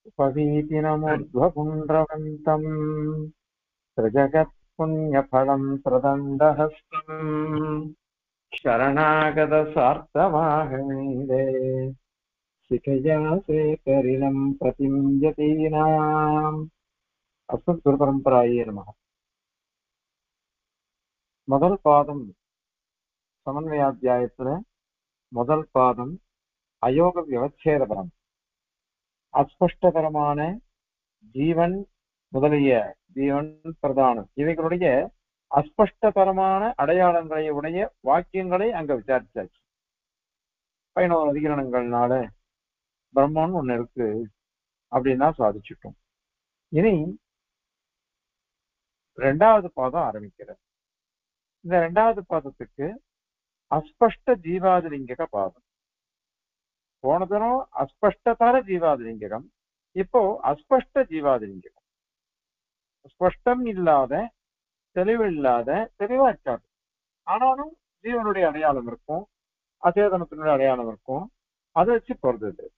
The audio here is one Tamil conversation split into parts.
उपवीतिनमुद्ध्वपुण्ड्रवन्तम् त्रिजगत्पुण्यफलम् प्रदण्डहस्तम् शरणागतसार्थमाहमीदे शिखया शेखरिणम् प्रतिम् यतीनाम् அஸ்மத் குருபரம்பராயே நம முதல் பாதம் சமன்வயாத்தியாயத்துல முதல் பாதம் அயோக விவச்சேதபரம் அஸ்பஷ்டபரமான ஜீவன் முதலிய ஜீவன் பிரதானம் இவைகளுடைய அஸ்பஷ்டபரமான அடையாளங்களை உடைய வாக்கியங்களை அங்க விசாரிச்சாச்சு பதினோரு அதிகரணங்கள்னால பிரம்மன் ஒண்ணு இருக்கு அப்படின்னா சாதிச்சுட்டோம் இனி ரெண்டாவது பாதம் ஆரம்பிக்கிறது இந்த ரெண்டாவது பாதத்துக்கு அஸ்பஷ்ட ஜீவாதிலிங்கக பாதம் போன தினம் அஸ்பஷ்டதர ஜீவாதிலிங்ககம் இப்போ அஸ்பஷ்ட ஜீவாதிலிங்ககம் ஸ்பஷ்டம் இல்லாத தெளிவில்லாத தெளிவா இருக்காது ஆனாலும் ஜீவனுடைய அடையாளம் இருக்கும் அச்சேதனத்தினுடைய அடையாளம் இருக்கும் அதை வச்சு பொறுத்தது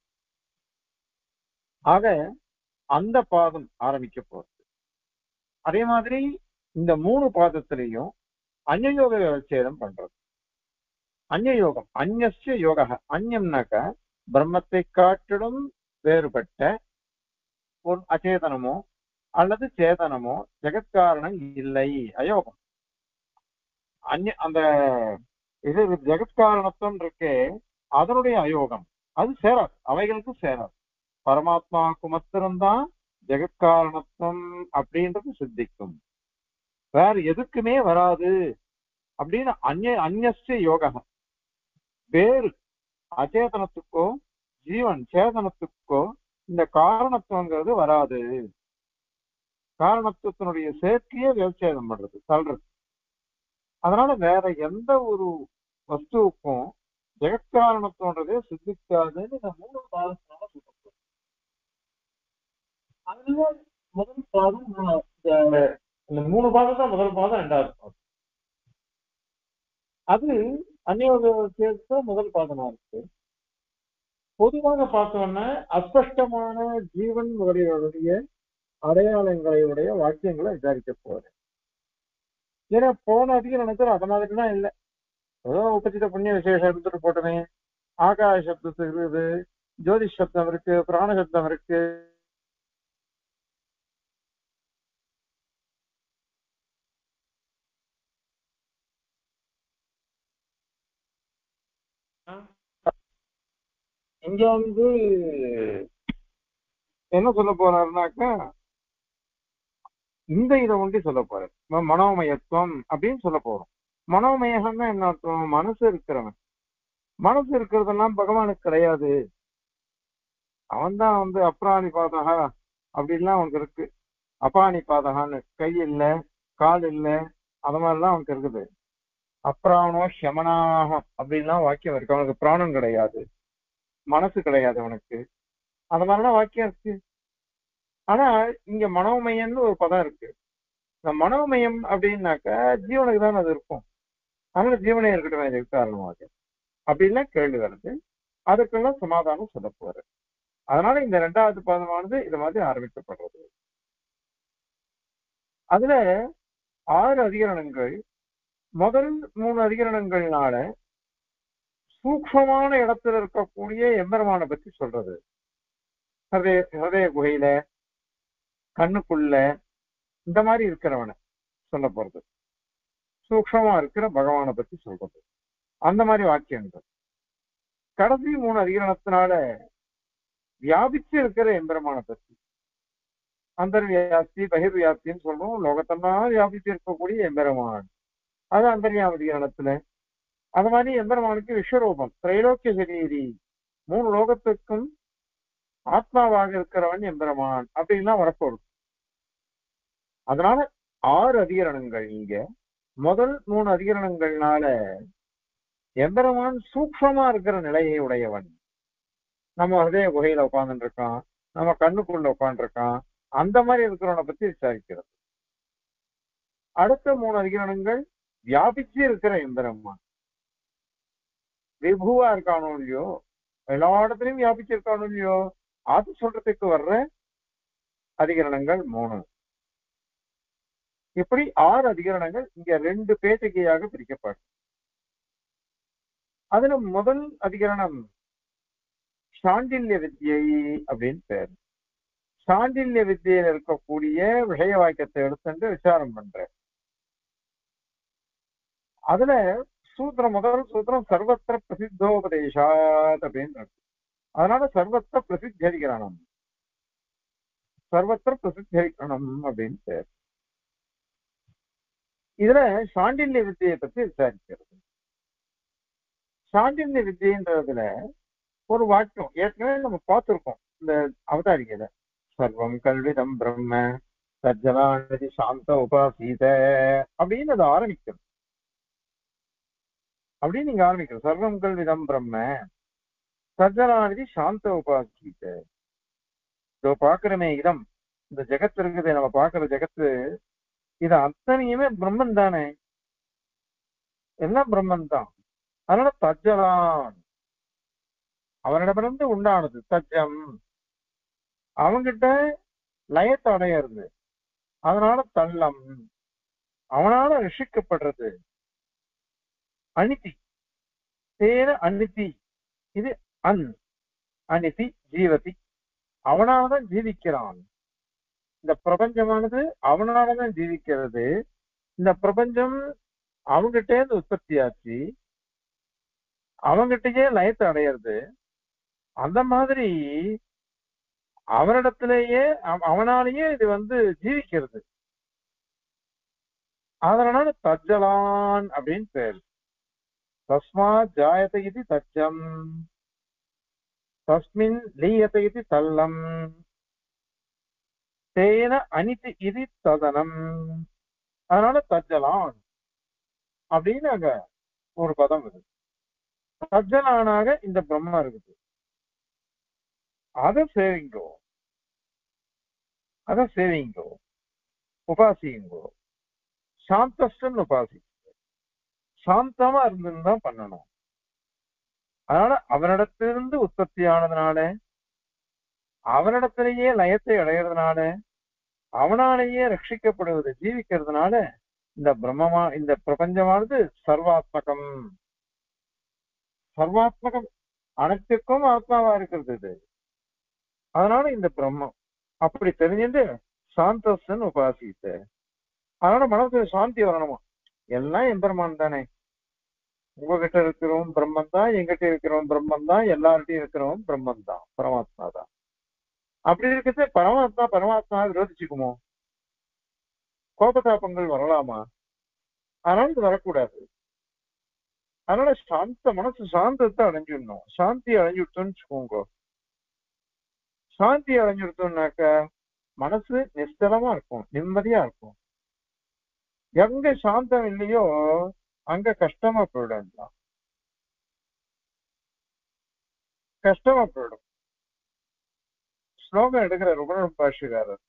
ஆக அந்த பாதம் ஆரம்பிக்க போறது அதே மாதிரி இந்த மூணு பாதத்திலையும் அந்நயோக விவச்சேதம் பண்றது அந்நயோகம் அந்நிய யோக அந்யம்னாக்க பிரம்மத்தை காட்டிலும் வேறுபட்ட ஒரு அச்சேதனமோ அல்லது சேதனமோ ஜெகத்காரணம் இல்லை அயோகம் அந்நிய அந்த இது ஜெகத்காரணத்துவம் இருக்கே அதனுடைய அயோகம் அது சேராது அவைகளுக்கு சேராது பரமாத்மாவுக்கு மாத்திரம்தான் ஜெகத்காரணத்துவம் அப்படின்றது சித்திக்கும் வேற எதுக்குமே வராது அப்படின்னு அந்நிய அந்நிய யோக வேறு அச்சேதனத்துக்கோ ஜீவன் சேதனத்துக்கோ இந்த காரணத்துவங்கிறது வராது காரணத்துவத்தினுடைய சேர்க்கையே விவச்சேதம் பண்றது தள்ளுறது அதனால வேற எந்த ஒரு வஸ்துவுக்கும் ஜெகத்காரணத்துவன்றதே சித்திக்காதுன்னு இந்த மூணு பாதத்தினால சொல்லப்படுது அதுல முதல் பாதம் இந்த மூணு பாதம் தான் முதல் பாதம் ரெண்டாவது பாதம் அது அந்நியோக சேர்த்து முதல் பாதமா இருக்கு பொதுவாக பார்த்தோம்னா அஸ்பஷ்டமான ஜீவன் முதலியோடைய அடையாளங்களுடைய வாக்கியங்களை விசாரிக்க போறேன் ஏன்னா போன அதிகரணத்துல அது மாதிரிலாம் இல்லை ஏதோ உபச்சித புண்ணிய விசேஷம் எடுத்துட்டு போட்டமே ஆகாய சப்தத்துக்கு இருக்குது ஜோதிஷ் சப்தம் இருக்கு பிராண சப்தம் இருக்கு இங்க வந்து என்ன சொல்ல போறாருனாக்கா இந்த இதை ஒண்டி சொல்ல போறாரு மனோமயத்துவம் அப்படின்னு சொல்ல போறோம் மனோமயகம்னா என்ன அர்த்தம் மனசு இருக்கிறவன் மனசு இருக்கிறதெல்லாம் பகவானுக்கு கிடையாது அவன் தான் வந்து அப்ராணி பாதகா அப்படின்லாம் அவனுக்கு இருக்கு அபானி பாதகான்னு கை இல்ல கால் இல்ல அது மாதிரிலாம் அவனுக்கு இருக்குது அப்ராணோ ஷமனாகம் அப்படின்லாம் வாக்கியம் இருக்கு அவனுக்கு பிராணம் கிடையாது மனசு கிடையாது அவனுக்கு அந்த மாதிரிலாம் வாக்கியம் இருக்கு ஆனா இங்க மனோமயம்னு ஒரு பதம் இருக்கு இந்த மனோமயம் அப்படின்னாக்கா ஜீவனுக்கு தான் அது இருக்கும் அதனால ஜீவனே இருக்கட்டும் இதுக்கு காரணமாக அப்படின்லாம் கேள்வி வருது அதுக்கெல்லாம் சமாதானம் சொல்ல போறாரு அதனால இந்த ரெண்டாவது பாதமானது இது மாதிரி ஆரம்பிக்கப்படுறது அதுல ஆறு அதிகரணங்கள் முதல் மூணு அதிகரணங்கள்னால சூக்மமான இடத்துல இருக்கக்கூடிய எம்பெருமானை பத்தி சொல்றது ஹதய ஹதய குகையில கண்ணுக்குள்ள இந்த மாதிரி இருக்கிறவனை சொல்ல போறது சூக்ஷமா இருக்கிற பகவானை பத்தி சொல்றது அந்த மாதிரி வாக்கியங்கள் கடைசி மூணு அதிகரணத்தினால வியாபிச்சு இருக்கிற எம்பெருமானை பத்தி அந்தர்வியாப்தி பகிர்வியாப்தின்னு சொல்றோம் லோகத்தெல்லாம் வியாபிச்சு இருக்கக்கூடிய எம்பெருமான் அது அந்தர்யாம அதிகரணத்துல அது மாதிரி எம்பெருமானுக்கு விஸ்வரூபம் திரைலோக்கிய சரீரி மூணு லோகத்துக்கும் ஆத்மாவாக இருக்கிறவன் எம்பெருமான் அப்படின்லாம் வரப்போகுது அதனால ஆறு அதிகரணங்கள் இங்க முதல் மூணு அதிகரணங்கள்னால எம்பெருமான் சூக்ஷமா இருக்கிற நிலையை உடையவன் நம்ம ஹதய குகையில உட்கார்ந்துட்டு இருக்கான் நம்ம கண்ணுக்குள்ள உட்காந்துருக்கான் அந்த மாதிரி இருக்கிறவனை பத்தி விசாரிக்கிறது அடுத்த மூணு அதிகரணங்கள் வியாபிச்சு இருக்கிற எம்பெருமான் விபுவா இருக்கானோ இல்லையோ எல்லா இடத்துலயும் வியாபிச்சிருக்கானோ இல்லையோ அது சொல்றதுக்கு வர்ற அதிகரணங்கள் மூணு இப்படி ஆறு அதிகரணங்கள் இங்க ரெண்டு பேட்டிகையாக பிரிக்கப்படும் அதுல முதல் அதிகரணம் சாண்டில்ய வித்யை அப்படின்னு பேர் சாண்டில்ய வித்தியில இருக்கக்கூடிய விஷய வாக்கியத்தை எடுத்துட்டு விசாரம் பண்றேன் அதுல சூத்திரம் முதல் சூத்திரம் சர்வத்திர பிரசித்தோபதேசாத் அப்படின்னு இருக்கு அதனால சர்வத்திர பிரசித்தரிகரணம் சர்வத்திர பிரசித்தரிகரணம் அப்படின்னு பேர் இதுல சாண்டில்ய வித்தியை பத்தி விசாரிக்கிறது சாண்டில்ய வித்தியன்றதுல ஒரு வாக்கியம் ஏற்கனவே நம்ம பார்த்திருக்கோம் இந்த அவதாரிகையில சர்வம் கல்விதம் பிரம்ம சஜ்ஜலானதி சாந்த உபாசீத அப்படின்னு அது ஆரம்பிக்கிறது அப்படின்னு நீங்க ஆரம்பிக்கிறோம் சர்வம் கல்விதம் பிரம்ம சஜ்ஜலானதி சாந்த உபாசீத இதோ பாக்குறமே இதம் இந்த ஜெகத் இருக்குது நம்ம பாக்குற ஜெகத்து இது அத்தனையுமே பிரம்மன் தானே எல்லாம் பிரம்மன் தான் அதனால தஜ்ஜலான் அவனிடமிருந்து உண்டானது தஜ்ஜம் அவங்கிட்ட லயத்தை அடையிறது அதனால தள்ளம் அவனால ரஷிக்கப்படுறது அனிதி தேன அனிதி இது அன் அனிதி ஜீவதி அவனாலதான் ஜீவிக்கிறான் இந்த பிரபஞ்சமானது அவனாலதான் ஜீவிக்கிறது இந்த பிரபஞ்சம் அவங்கிட்டே இருந்து உற்பத்தி ஆச்சு அவங்கிட்டயே லயத்தை அடையிறது அந்த மாதிரி அவனிடத்திலேயே அவ- அவனாலேயே இது வந்து ஜீவிக்கிறது அதனால தஜ்ஜலான் அப்படின்னு பேர் தஸ்மாத் ஜாயத இது தஜ்ஜம் தஸ்மின் லீயத இது தல்லம் தேன அனிதி இது ததனம் அதனால தஜ்ஜலான் அப்படின்னு அங்க ஒரு பதம் இருக்கு சஜ்ஜனானாக இந்த பிரம்மம் இருக்குது அதை சேவிங்கோ அதை சேவிங்கோ உபாசியுங்கோ சாந்தஸ்டன் உபாசி சாந்தமா இருந்துன்னு தான் பண்ணணும் அதனால அவனிடத்திலிருந்து உற்பத்தி ஆனதுனால அவனிடத்திலேயே லயத்தை அடைகிறதுனால அவனாலேயே ரட்சிக்கப்படுவது ஜீவிக்கிறதுனால இந்த பிரம்மமா இந்த பிரபஞ்சமானது சர்வாத்மகம் சர்வாத்மகம் அனைத்துக்கும் ஆத்மாவா இருக்கிறது இது அதனால இந்த பிரம்மம் அப்படி தெரிஞ்சுட்டு சாந்தசன் உபாசித்த அதனால மனசுல சாந்தி வரணுமா எல்லாம் எம்பெருமான் தானே உங்ககிட்ட இருக்கிறோம் பிரம்மன் தான் எங்கிட்ட இருக்கிறோம் பிரம்மன் தான் எல்லார்கிட்டயும் இருக்கிறோம் பிரம்மன் தான் பரமாத்மா தான் அப்படி இருக்கிறது பரமாத்மா பரமாத்மா விரோதிச்சுக்குமோ கோபதாபங்கள் வரலாமா அதனால இது வரக்கூடாது அதனால சாந்த மனசு சாந்தத்தை அடைஞ்சிடணும் சாந்தி அடைஞ்சுட்டோம்னு வச்சுக்கோங்க சாந்தி அடைஞ்சுட்டோம்னாக்க மனசு நிஸ்தலமா இருக்கும் நிம்மதியா இருக்கும் எங்க சாந்தம் இல்லையோ அங்க கஷ்டமா போயிடும் எல்லாம். கஷ்டமா போயிடும் ஸ்லோகம் எடுக்கிற ருபண பாஷிகாரர்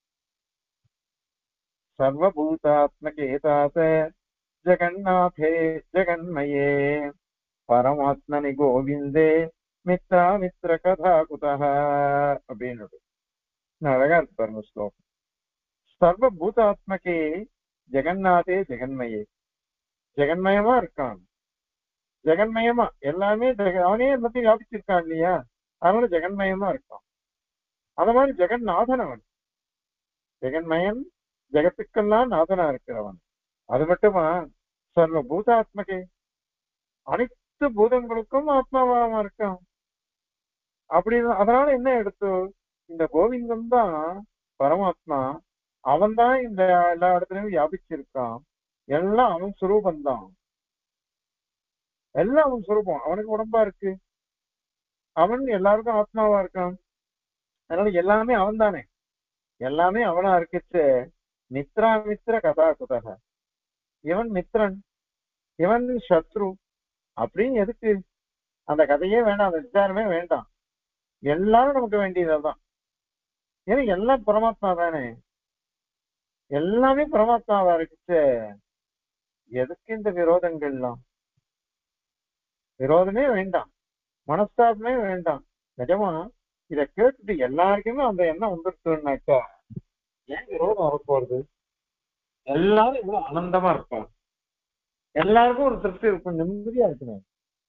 சர்வபூதாத்மகேதாச ஜெகநாதே ஜெகன்மயே பரமாத்மனி கோவிந்தே மித்ரா மித்ர கதா குதஹ அப்படின்னு நான் அழகா இருக்கு பாருங்க ஸ்லோகம் சர்வபூதாத்மகே ஜெகநாதே ஜெகன்மயே ஜெகன்மயமா இருக்கான் ஜெகன்மயமா எல்லாமே ஜெக- அவனே எல்லாத்தையும் வியாபிச்சிருக்கான் இல்லையா அதனால ஜெகன்மயமா இருக்கான் அத மாதிரி ஜெகநாதன் அவன் ஜெகன்மயன் ஜெகத்துக்கெல்லாம் நாதனா இருக்கிறவன் அது மட்டுமா சர்வ பூதாத்மகே அனைத்து பூதங்களுக்கும் ஆத்மாவாக இருக்கான் அப்படி அதனால என்ன எடுத்து இந்த கோவிந்தன் தான் பரமாத்மா அவன் தான் இந்த எல்லா இடத்துலயும் வியாபிச்சிருக்கான் எல்லாம் அவன் சுரூபந்தான் எல்லாம் அவன் சுரூபம் அவனுக்கு உடம்பா இருக்கு அவன் எல்லாருக்கும் ஆத்மாவா இருக்கான் அதனால எல்லாமே அவன் தானே எல்லாமே அவனா இருக்குச்சு மித்ரா மித்ர கதா குதக இவன் மித்ரன் இவன் சத்ரு அப்படின்னு எதுக்கு அந்த கதையே வேண்டாம் அந்த விசாரமே வேண்டாம் எல்லாரும் நமக்கு வேண்டியதுதான் ஏன்னா எல்லாம் பரமாத்மா தானே எல்லாமே பரமாத்மாவா இருக்குச்சு எதுக்கு இந்த விரோதங்கள்லாம் விரோதமே வேண்டாம் மனஸ்தாபமே வேண்டாம் நிஜமா இத கேட்டுட்டு எல்லாருக்குமே அந்த எண்ணம் வந்துருச்சுனாக்கா ஏன் விரோதம் வரப்போறது எல்லாரும் இவ்வளவு ஆனந்தமா இருப்பாங்க எல்லாருக்கும் ஒரு திருப்தி இருக்கும் நிம்மதியா இருக்கணும்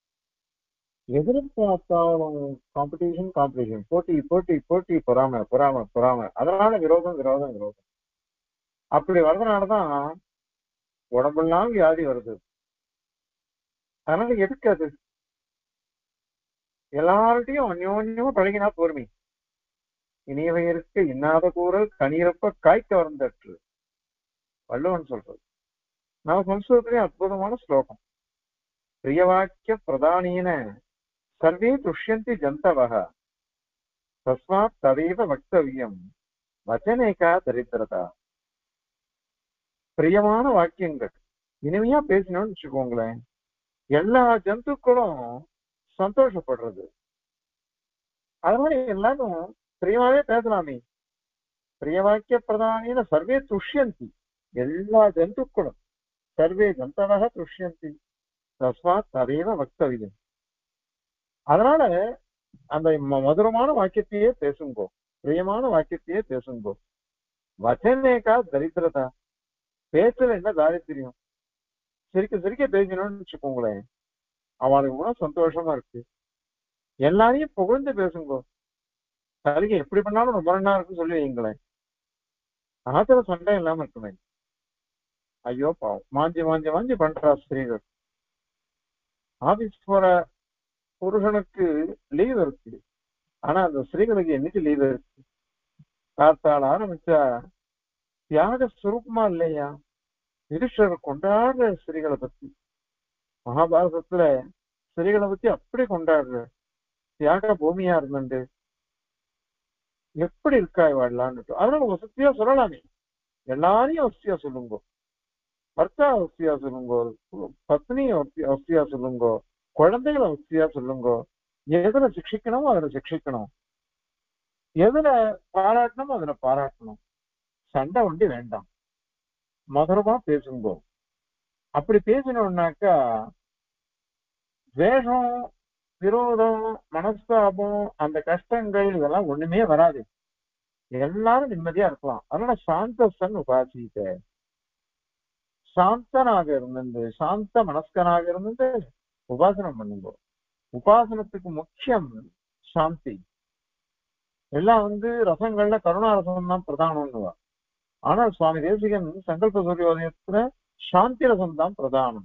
எதிர்பார்த்தாலும் காம்படிஷன் காம்படிஷன் போட்டி போட்டி போட்டி பொறாம பொறாம பொறாம அதனால விரோதம் விரோதம் விரோதம் அப்படி வர்றதுனாலதான் உடம்பெல்லாம் வியாதி வருது அதனால எதுக்கு அது எல்லார்ட்டையும் அந்யோன்யமா பழகினா பொறுமை இனியவையருக்கு இன்னாத கூறல் கனியிறப்ப காய்க்க வந்தற்று வள்ளுவன் சொல்றது நான் சம்ஸ்கிருதத்திலே அற்புதமான ஸ்லோகம் பிரியவாக்கிய பிரதானீன சர்வே துஷ்யந்தி ஜந்தவக தஸ்மாத் ததைவ வக்தவியம் வச்சனேகா தரித்திரதா பிரியமான வாக்கியங்கள் இனிமையா பேசினோம்னு வச்சுக்கோங்களேன் எல்லா ஜந்துக்களும் சந்தோஷப்படுறது அதனால எல்லாரும் பிரியமாவே பேசலாமே பிரியவாக்கிய பிரதானின சர்வே துஷ்யந்தி எல்லா ஜந்துக்களும் சர்வே ஜந்தவக துஷ்யந்தி தஸ்மாத் ததைவ வக்தவியம் அதனால அந்த ம- மதுரமான வாக்கியத்தையே பேசுங்கோ பிரியமான வாக்கியத்தையே பேசுங்கோ வச்சனேகா தரித்திரதா பேச்சுல என்ன தாரித்திரியம் சிரிக்க சிரிக்க பேசணும்னு வச்சுக்கோங்களேன் அவளுக்கு கூட சந்தோஷமா இருக்கு எல்லாரையும் புகழ்ந்து பேசுங்கோ சரிங்க எப்படி பண்ணாலும் ரொம்ப நல்லா இருக்குன்னு சொல்லி வைங்களேன் ஆத்திர சண்டை இல்லாம இருக்குமே ஐயோ பாவம் மாஞ்சி மாஞ்சி மாஞ்சி பண்றா ஸ்திரீகள் ஆபீஸ் போற புருஷனுக்கு லீவ் இருக்கு ஆனா அந்த ஸ்திரீகளுக்கு என்னைக்கு லீவ் இருக்கு காத்தால் ஆரம்பிச்சா தியாக சுரூபமா இல்லையா யுதிஷ்டர் கொண்டாடுற ஸ்திரீகளை பத்தி மகாபாரதத்துல ஸ்திரீகளை பத்தி அப்படி கொண்டாடுற தியாக பூமியா இருந்துட்டு எப்படி இருக்கா வாழலான்னு அதனால வசதியா சொல்லலாமே எல்லாரையும் வசதியா சொல்லுங்க பர்த்தா வசதியா சொல்லுங்க பத்னியை வசதி- வசதியா சொல்லுங்க குழந்தைகளை வசதியா சொல்லுங்க எதுல சிக்ஷிக்கணுமோ அதுல சிக்ஷிக்கணும் எதுல பாராட்டணுமோ அதுல பாராட்டணும் சண்டை வண்டி வேண்டாம் மதுரமா பேசுங்கோ அப்படி பேசினோம்னாக்கா துவேஷம் விரோதம் மனஸ்தாபம் அந்த கஷ்டங்கள் இதெல்லாம் ஒண்ணுமே வராது எல்லாரும் நிம்மதியா இருக்கலாம் அதனால சாந்தசன் உபாசித்த சாந்தனாக இருந்தது சாந்த மனஸ்கனாக இருந்தது உபாசனம் பண்ணுங்க உபாசனத்துக்கு முக்கியம் சாந்தி எல்லாம் வந்து ரசங்கள்ல கருணா ரசம் தான் பிரதானம்னுவா ஆனால் சுவாமி தேசிகன் சங்கல்ப சூரியோதயத்துல சாந்தி ரசம் தான் பிரதானம்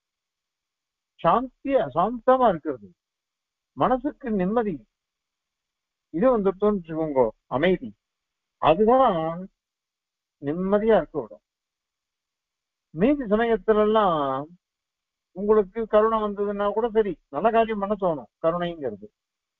சாந்திய சாந்தமா இருக்கிறது மனசுக்கு நிம்மதி இது வந்துட்டோம்னு வச்சுக்கோங்க அமைதி அதுதான் நிம்மதியா இருக்க விடும் மீதி சமயத்துல எல்லாம் உங்களுக்கு கருணை வந்ததுன்னா கூட சரி நல்ல காரியம் பண்ண தோணும் கருணைங்கிறது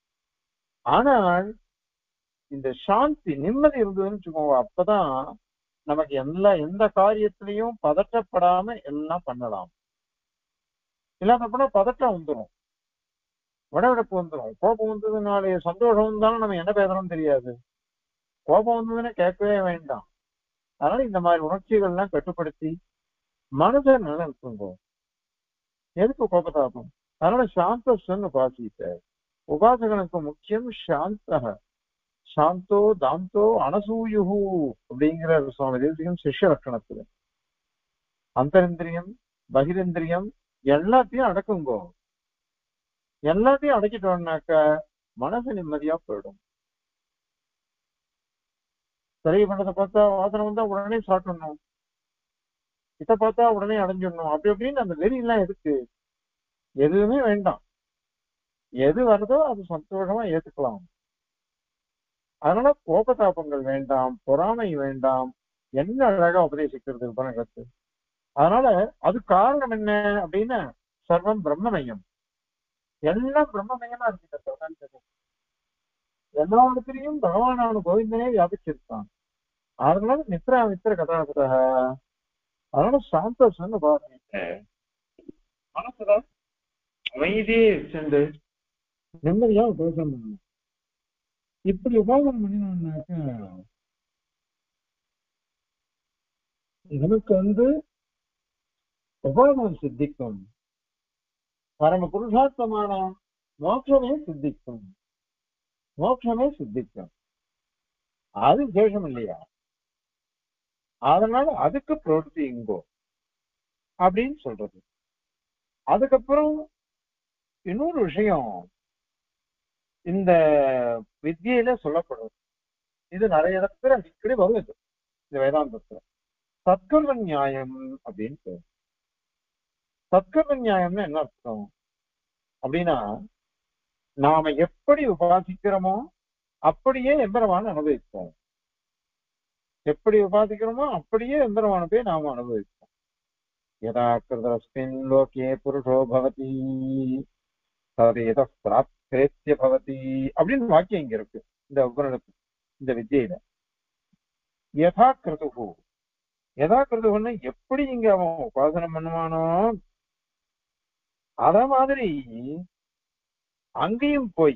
ஆனால் இந்த சாந்தி நிம்மதி இருந்ததுன்னு வச்சுக்கோங்க அப்பதான் நமக்கு எல்லா எந்த காரியத்திலையும் பதட்டப்படாம எல்லாம் பண்ணலாம் இல்லாதப்பனா பதட்டம் வந்துடும் விடவிடப்பு வந்துடும் கோபம் வந்ததுனாலே சந்தோஷம் வந்தாலும் நம்ம என்ன பேசுறோம்னு தெரியாது கோபம் வந்ததுன்னா கேட்கவே வேண்டாம் அதனால இந்த மாதிரி உணர்ச்சிகள்லாம் கட்டுப்படுத்தி மனதை நல்லா இருக்குங்க எதுக்கு கோபதாபம் அதனால சாந்தஸ்ன்னு உபாசித்த உபாசகனுக்கு முக்கியம் சாந்தக சாந்தோ தாந்தோ அனசூயுகு அப்படிங்கிற சுவாமி தேசிகம் சிஷ்ய லட்சணத்துல அந்தரிந்திரியம் பகிரந்திரியம் எல்லாத்தையும் அடக்குங்கோ எல்லாத்தையும் அடக்கிட்டோம்னாக்க மனசு நிம்மதியா போயிடும் சரி பண்ணதை பார்த்தா வாசனை வந்தா உடனே சாப்பிடணும் இதை பார்த்தா உடனே அடைஞ்சிடணும் அப்படி அப்படின்னு அந்த வெறி எல்லாம் எதுக்கு எதுவுமே வேண்டாம் எது வருதோ அது சந்தோஷமா ஏத்துக்கலாம் அதனால கோபதாபங்கள் வேண்டாம் பொறாமை வேண்டாம் என்ன அழகா உபதேசிக்கிறது உபநகத்து அதனால அது காரணம் என்ன அப்படின்னா சர்வம் பிரம்மமயம் எல்லாம் பிரம்மமயமா இருக்கு இந்த பிரபஞ்சம் எல்லா இடத்துலயும் பகவானான கோவிந்தனே வியாபிச்சிருக்கான் அதனால மித்ரா மித்திர கதாபதா அதனால சாந்தோஷம்னு பாருங்க மனசுல அமைதியே சென்று நிம்மதியா உபயோகம் பண்ணணும் இப்படி உபயோகம் பண்ணினோம்னாக்க நமக்கு வந்து உபயோகம் சித்திக்கும் பரம புருஷார்த்தமான மோட்சமே சித்திக்கும் மோட்சமே சித்திக்கும் அது விசேஷம் இல்லையா அதனால அதுக்கு பிரவருத்தி இங்கோ அப்படின்னு சொல்றது அதுக்கப்புறம் இன்னொரு விஷயம் இந்த வித்தியில சொல்லப்படுறது இது நிறைய இடத்துல அடிக்கடி வருது இந்த வேதாந்தத்துல சத்கர்ம நியாயம் அப்படின்னு பேரு. சத்கர்ம நியாயம்னு என்ன அர்த்தம் அப்படின்னா நாம எப்படி உபாசிக்கிறோமோ அப்படியே எம்பெருமான் அனுபவிப்போம் எப்படி உபாசிக்கிறோமோ அப்படியே எம்பெருமான போய் நாம அனுபவிப்போம் யதா கிருதஸ்மின் லோகே புருஷோ பவதி ததேத பிராப்தேத்திய பவதி அப்படின்னு வாக்கியம் இங்க இருக்கு இந்த உபநிடத்து இந்த வித்தியில யதா கிருதுகு யதா கிருதுகுன்னு எப்படி இங்க அவன் உபாசனம் பண்ணுவானோ அத மாதிரி அங்கேயும் போய்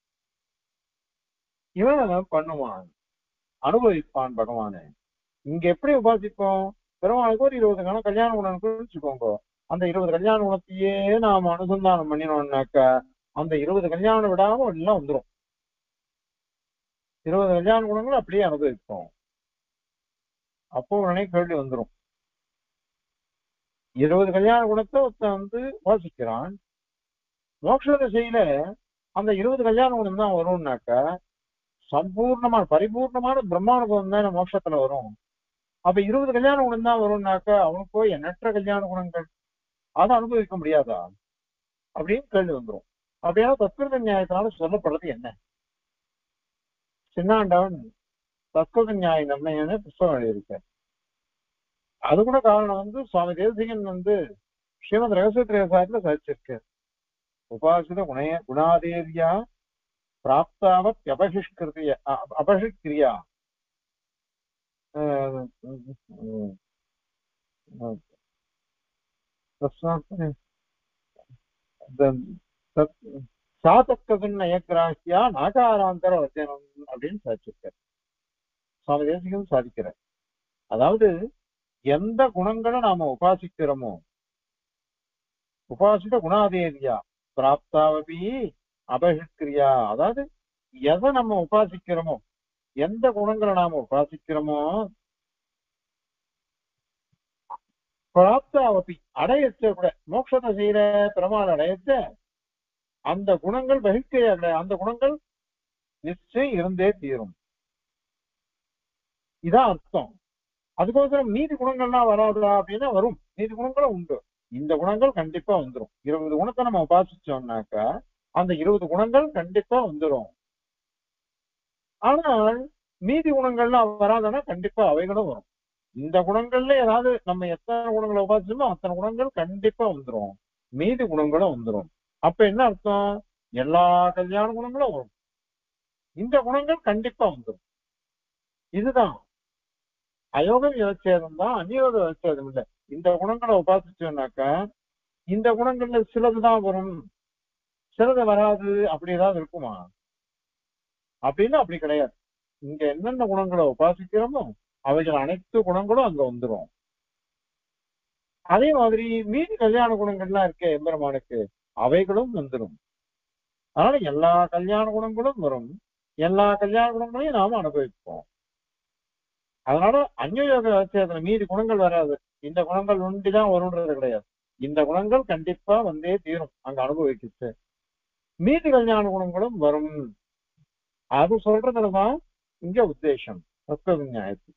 இவன் பண்ணுவான் அனுபவிப்பான் பகவானு இங்க எப்படி உபாசிப்போம் பெருமாளுக்கு ஒரு இருபது கணம் கல்யாண குணம் வச்சுக்கோங்க அந்த இருபது கல்யாண குணத்தையே நாம அனுசந்தானம் பண்ணினோம்னாக்கா அந்த இருபது கல்யாணம் விடாம எல்லாம் வந்துரும் இருபது கல்யாண குணங்கள் அப்படியே அனுபவிப்போம் அப்போ உடனே கேள்வி வந்துரும் இருபது கல்யாண குணத்தை ஒருத்தன் வந்து வாசிக்கிறான் மோட்ச திசையில அந்த இருபது கல்யாண குணம் தான் வரும்னாக்கா சம்பூர்ணமான பரிபூர்ணமான பிரம்மானுபவம் தானே மோட்சத்துல வரும் அப்ப இருபது கல்யாண குணம் தான் வரும்னாக்கா அவனுக்கு போய் எண்ணற்ற கல்யாண குணங்கள் அதை அனுபவிக்க முடியாதா அப்படின்னு கேள்வி வந்துரும் அப்படின்னா தத்கிருத நியாயத்தினால சொல்லப்படுறது என்ன சின்னாண்டவன் தத்கிருத நியாய நிர்ணயம்னு புஸ்தகம் எழுதியிருக்கார் அது கூட காரணம் வந்து சுவாமி தேசிகன் வந்து ஸ்ரீமத் ரகசியத்திரேசாயத்துல சாதிச்சிருக்கார் உபாசித குணய குணாதேவியா பிராப்தாவத் அபகிஷ்கிருதிய அ- அபகிஷ்கிரியா அஹ் உம் உம் தஸ்மாத் the- தத்- சாதக்கவின் நயக்கிராசியா நாகாராந்தர வச்சனம் அப்படின்னு சாதிச்சிருக்கார் சுவாமி தேசிகன் சாதிக்கிறார் அதாவது எந்த குணங்களை நாம உபாசிக்கிறோமோ உபாசித குணாதேவியா பிராப்தாவபி அபகிஷ்கிரியா அதாவது எதை நம்ம உபாசிக்கிறோமோ எந்த குணங்களை நாம உபாசிக்கிறோமோ பிராப்தாவபி அடையச்ச கூட மோட்சத்தை செய்யற பெருமாள் அடையச்ச அந்த குணங்கள் பகிர்க்கையாக அந்த குணங்கள் நிச்சயம் இருந்தே தீரும் இதான் அர்த்தம் அதுக்கோசரம் மீதி குணங்கள்லாம் வராதா அப்படின்னா வரும் மீதி குணங்களும் உண்டு இந்த குணங்கள் கண்டிப்பா வந்துரும் இருபது குணத்தை நம்ம உபாசிச்சோம்னாக்கா அந்த இருபது குணங்கள் கண்டிப்பா வந்துரும் ஆனால் மீதி குணங்கள்லாம் வராதனா கண்டிப்பா அவைகளும் வரும் இந்த குணங்கள்ல ஏதாவது நம்ம எத்தனை குணங்களை உபாசிச்சோமோ அத்தனை குணங்கள் கண்டிப்பா வந்துரும் மீதி குணங்களும் வந்துரும் அப்ப என்ன அர்த்தம் எல்லா கல்யாண குணங்களும் வரும் இந்த குணங்கள் கண்டிப்பா வந்துரும் இதுதான் அயோக விவச்சேதம் தான் அநியோக விவச்சேதம் இல்ல இந்த குணங்களை உபாசிச்சோம்னாக்கா இந்த குணங்கள்ல சிலதுதான் வரும் சிலது வராது அப்படி ஏதாவது இருக்குமா அப்படின்னு அப்படி கிடையாது இங்க என்னென்ன குணங்களை உபாசிக்கிறோமோ அவைகள் அனைத்து குணங்களும் அங்க வந்துரும் அதே மாதிரி மீதி கல்யாண குணங்கள்லாம் இருக்கே எம்பெருமானுக்கு அவைகளும் வந்துரும் அதனால எல்லா கல்யாண குணங்களும் வரும் எல்லா கல்யாண குணங்களையும் நாம அனுபவிப்போம் அதனால அந்யோக விவசாயத்துல மீதி குணங்கள் வராது இந்த குணங்கள் ஒன்றிதான் வரும்ன்றது கிடையாது இந்த குணங்கள் கண்டிப்பா வந்தே தீரும் அங்க அனுபவிக்கிச்சு மீதி கல்யாண குணங்களும் வரும் அது சொல்றதுலதான் இங்க உத்தேசம் தத்துவ நியாயத்துக்கு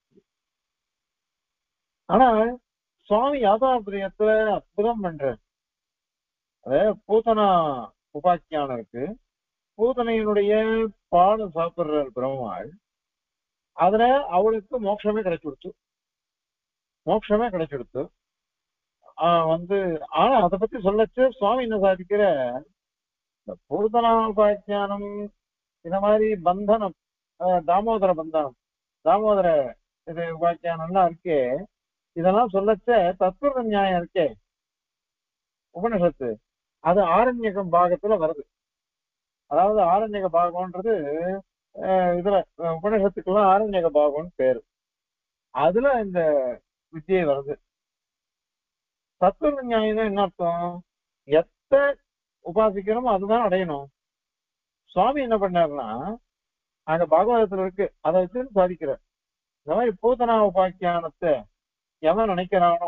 ஆனா சுவாமி யாதாபிரியத்துல அற்புதம் பண்றார் அதாவது பூதனா உபாக்கியானம் இருக்கு பூதனையினுடைய பாடம் சாப்பிடுறார் பெருமாள் அதுல அவளுக்கு மோட்சமே கிடைச்சுடுத்து மோட்சமே கிடைச்சுடுத்து ஆஹ் வந்து ஆனா அதை பத்தி சொல்லச்சு சுவாமி என்ன சாதிக்கிற இந்த பூதனா உபாக்கியானம் இந்த மாதிரி பந்தனம் ஆஹ் தாமோதர பந்தனம் தாமோதர இது உபாக்கியானம்லாம் இருக்கே இதெல்லாம் சொல்லச்ச தத்துவ நியாயம் இருக்கே உபனிஷத்து அது ஆரண்யகம் பாகத்துல வருது அதாவது ஆரண்யக பாகம்ன்றது அஹ் இதுல அஹ் உபனிஷத்துக்கெல்லாம் ஆரண்யக பாகம்னு பேரு அதுல இந்த வித்தியை வருது தத்துவ நியாயம் என்ன அர்த்தம் எத்த உபாசிக்கிறோமோ அதுதான் அடையணும் சுவாமி என்ன பண்ணாருன்னா அங்க பாகவதத்துல இருக்கு அதை வச்சு சாதிக்கிறார் இந்த மாதிரி பூதனா உபாக்கியானத்தை எவன் நினைக்கிறானோ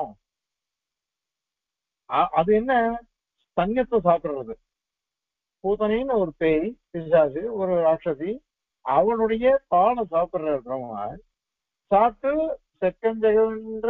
அ- அது என்ன தங்கத்தை சாப்பிடுறது பூதனின்னு ஒரு பேய் பிசாசு ஒரு ராட்சசி அவனுடைய பாலை சாப்பிடுற பிரம்மன் சாப்பிட்டு செகண்ட்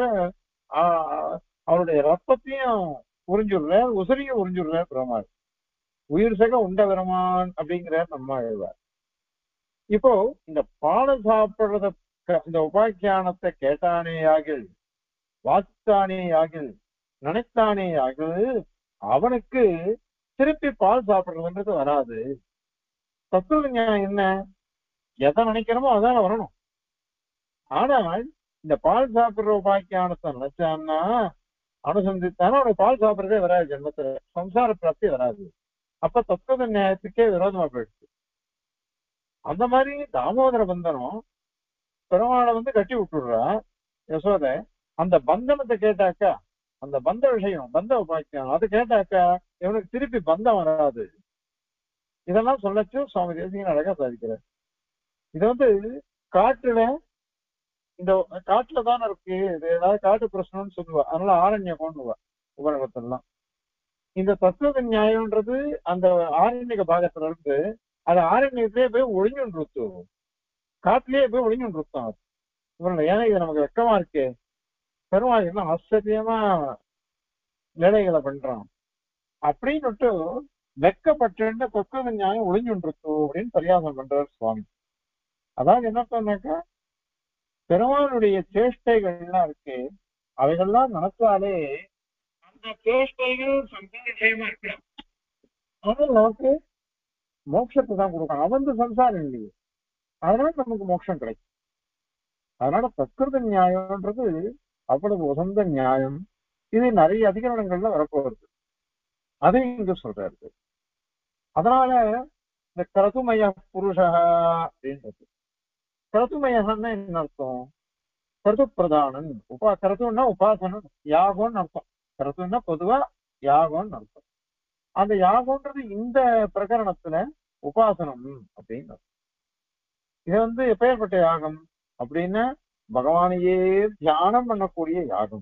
அவனுடைய ரத்தத்தையும் உறிஞ்சுடுற உசிரியும் உறிஞ்சுடுற பிரமார் உயிர் சக உண்ட பெருமான் அப்படிங்கிற நம்ம எழுவார் இப்போ இந்த பாலை சாப்பிடுறத க- இந்த உபாக்கியானத்தை கேட்டானே ஆகில் வாசித்தானே ஆகில் நினைத்தானே ஆகில் அவனுக்கு திருப்பி பால் சாப்பிடுறதுன்றது வராது தத்துவ ஞானம் என்ன எதை நினைக்கிறோமோ அதான் வரணும் ஆனால் இந்த பால் சாப்பிடுற உபாக்கியானத்தை நினைச்சான்னா அனுசந்தித்தானா அவனுக்கு பால் சாப்பிடுறதே வராது ஜென்மத்துல சம்சார பிராப்தி வராது அப்ப தத்துவ நியாயத்துக்கே விரோதமா போயிடுச்சு அந்த மாதிரி தாமோதர பந்தனம் பெருமாளை வந்து கட்டி விட்டுடுறா யசோதை அந்த பந்தனத்தை கேட்டாக்கா அந்த பந்த விஷயம் பந்த உபாக்கியம் அது கேட்டாக்கா இவனுக்கு திருப்பி பந்தம் வராது இதெல்லாம் சொல்லச்சு சுவாமி தேசிகன் அழகா சாதிக்கிறார் இது வந்து காட்டுல இந்த காட்டுல தானே இருக்கு இது ஏதாவது காட்டு பிரச்சனைன்னு சொல்லுவா அதனால ஆரண்ய கொண்டுவா உபநிடத்தெல்லாம் இந்த தத்துவ நியாயம்ன்றது அந்த ஆரண்யக பாகத்துல இருந்து அது ஆரண்யத்திலேயே போய் ஒழிஞ்சுட்டு காட்டிலேயே போய் ஒழிஞ்சுட்டு அது இவனுடைய ஏன்னா இது நமக்கு வெக்கமா இருக்கு பெருமாள் என்ன ஆச்சரியமா வேலைகளை பண்றான் அப்படின்னுட்டு வெக்கப்பட்டு தத்துவ நியாயம் ஒளிஞ்சுட்டு அப்படின்னு பரியாசம் பண்றார் சுவாமி அதாவது என்ன சொன்னாக்கா பெருமானுடைய சேஷ்டைகள்லாம் இருக்கு அவைகள்லாம் நினைச்சாலே அந்த சேஷ்டைகள் சம்சாரமா இருக்கலாம் ஆனால் நமக்கு மோட்சத்தை தான் கொடுக்கணும் அவன் வந்து சம்சாரம் இல்லையே அதனால நமக்கு மோட்சம் கிடைக்கும் அதனால தற்கிருத நியாயம்ன்றது அவ்வளவு உசந்த நியாயம் இது நிறைய அதிகரணங்கள்ல வரப்போகுது அதையும் இங்க சொல்றாரு அதனால இந்த கரதுமய புருஷா அப்படின்றது கரதுமயன்னா என்ன அர்த்தம் கருத்து பிரதானன் உபா கருத்துன்னா உபாசனம் யாகம்னு அர்த்தம் கருத்துன்னா பொதுவா யாகம்னு அர்த்தம் அந்த யாகம்ன்றது இந்த பிரகரணத்துல உபாசனம் அப்படின்னு அர்த்தம். இது வந்து எப்பேற்பட்ட யாகம் அப்படின்னா பகவானையே தியானம் பண்ணக்கூடிய யாகம்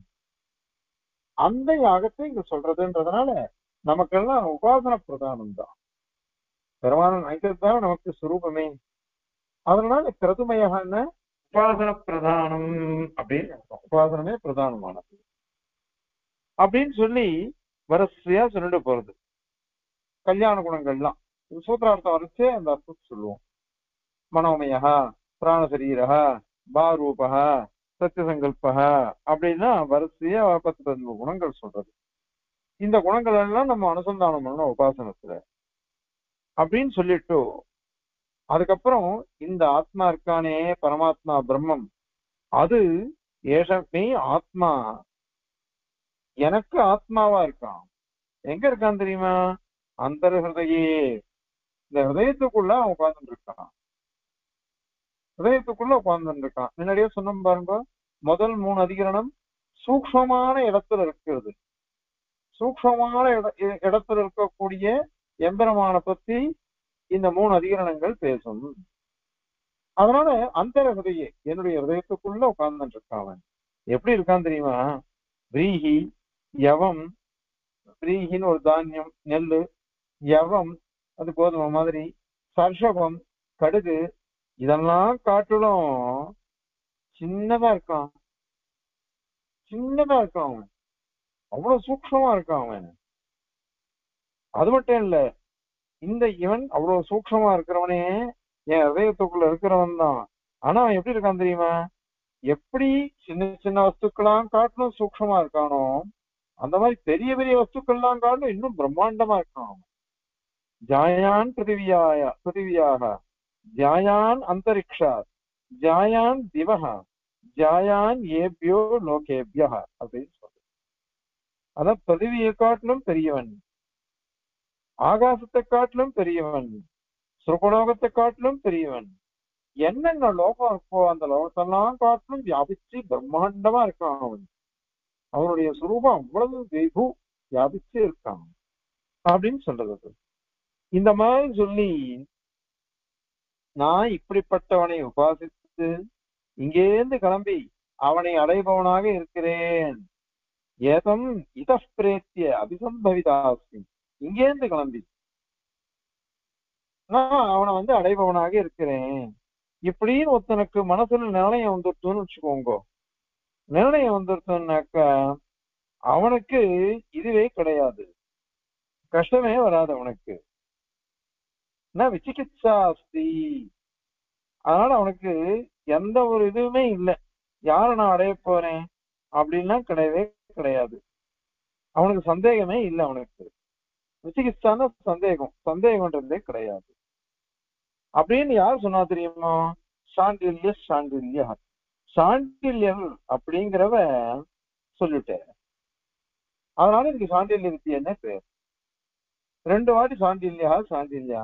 அந்த யாகத்தை இங்க சொல்றதுன்றதுனால நமக்கெல்லாம் உபாசன பிரதானம் தான் பெருமான நினைக்கிறது நமக்கு சுரூபமே அதனால கிருதுமயகான உபாசன பிரதானம் அப்படின்னு அர்த்தம். உபாசனமே பிரதானமானது அப்படின்னு சொல்லி வரிசையா சொல்லிட்டு போறது கல்யாண குணங்கள்லாம் இது சூத்திரார்த்தம் வரைச்சே அந்த அர்த்தத்தை சொல்லுவோம் மனோமயா பிராணசரீரா பாரூபா சத்தியசங்கல்பா அப்படின்னா வரிசையா பத்து பதினஞ்சு குணங்கள் சொல்றது இந்த குணங்கள் எல்லாம் நம்ம அனுசந்தானம் பண்ணணும் உபாசனத்துல அப்படின்னு சொல்லிட்டு அதுக்கப்புறம் இந்த ஆத்மா இருக்கானே பரமாத்மா பிரம்மம் அது ஏஷமே ஆத்மா எனக்கு ஆத்மாவா இருக்கான் எங்க இருக்கான் தெரியுமா அந்த ஹிருதயே இந்த ஹிருதயத்துக்குள்ள அவன் உட்கார்ந்துட்டு இருக்கான் ஹிருதயத்துக்குள்ள உட்கார்ந்துட்டு இருக்கான் முன்னாடியே சொன்னோம் பாருங்க முதல் மூணு அதிகரணம் சூக்ஷ்மமான இடத்துல இருக்கிறது சூக்ஷ்மமான இட- இ- இடத்துல இருக்கக்கூடிய எம்பெருமானை பத்தி இந்த மூணு அதிகரணங்கள் பேசும் அதனால அந்த ஹிருதயே என்னுடைய ஹிருதயத்துக்குள்ள உட்கார்ந்துட்டு இருக்கான் அவன் எப்படி இருக்கான் தெரியுமா விரீஹி யவம் விரீஹின்னு ஒரு தானியம் நெல்லு யவம் அது கோதுமை மாதிரி சர்ஷபம் கடுகு இதெல்லாம் காட்டிலும் சின்னதா இருக்கான் சின்னதா இருக்கான் அவன் அவ்வளவு சூக்ஷமா இருக்கான் அவன் அது மட்டும் இல்ல இந்த இவன் அவ்வளவு சூக்ஷமா இருக்கிறவனே என் இதயத்துக்குள்ள இருக்கிறவன் தான் ஆனா அவன் எப்படி இருக்கான் தெரியுமா எப்படி சின்ன சின்ன வஸ்துக்கெல்லாம் காட்டிலும் சூக்ஷமா இருக்கானோ அந்த மாதிரி பெரிய பெரிய வஸ்துக்கள்லாம் காட்டிலும் இன்னும் பிரம்மாண்டமா இருக்கான் அவன். ஜாயான் பிருத்திவியாய பிருத்திவியாக ஜாயான் அந்தரிக்ஷா ஜாயான் திவஹ ஜாயான் ஏபியோ லோகேபியா அப்படின்னு சொல்றது அதான் பிருத்திவியை காட்டிலும் பெரியவன் ஆகாசத்தை காட்டிலும் பெரியவன் சுரபலோகத்தை காட்டிலும் பெரியவன் என்னென்ன லோகம் இருக்கோ அந்த லோகத்தெல்லாம் காட்டிலும் வியாபிச்சு பிரம்மாண்டமா இருக்கான் அவன் அவனுடைய சுரூபம் அவ்வளவு வெகு வியாபிச்சு இருக்கான் அப்படின்னு சொல்றது அது. இந்த மாதிரி சொல்லி நான் இப்படிப்பட்டவனை உபாசித்து இங்கேருந்து கிளம்பி அவனை அடைபவனாக இருக்கிறேன் ஏதம் இதப்பிரேத்திய அபிசம்பவிதாஸ்மி இங்கேருந்து கிளம்பி நான் அவனை வந்து அடைபவனாக இருக்கிறேன் இப்படின்னு ஒருத்தனுக்கு மனசுல நிர்ணயம் வந்துட்டுன்னு வச்சுக்கோங்க நிர்ணயம் வந்துருச்சுன்னாக்கா அவனுக்கு இதுவே கிடையாது கஷ்டமே வராது அவனுக்கு என்ன விசிகிச்சா அஸ்தி அதனால அவனுக்கு எந்த ஒரு இதுவுமே இல்லை யாரை நான் அடைய போறேன் அப்படின்லாம் கிடையவே கிடையாது அவனுக்கு சந்தேகமே இல்லை அவனுக்கு விசிகிச்சான சந்தேகம் சந்தேகம்ன்றதே கிடையாது அப்படின்னு யார் சொன்னா தெரியுமா சாண்டில்ய சாண்டில்யா சாண்டில்யன் அப்படிங்கிறவ சொல்லிட்டார் அதனால இதுக்கு சாண்டில்ய வித்தியன்னே பேர் ரெண்டு வாட்டி சாண்டில்யா சாண்டில்யா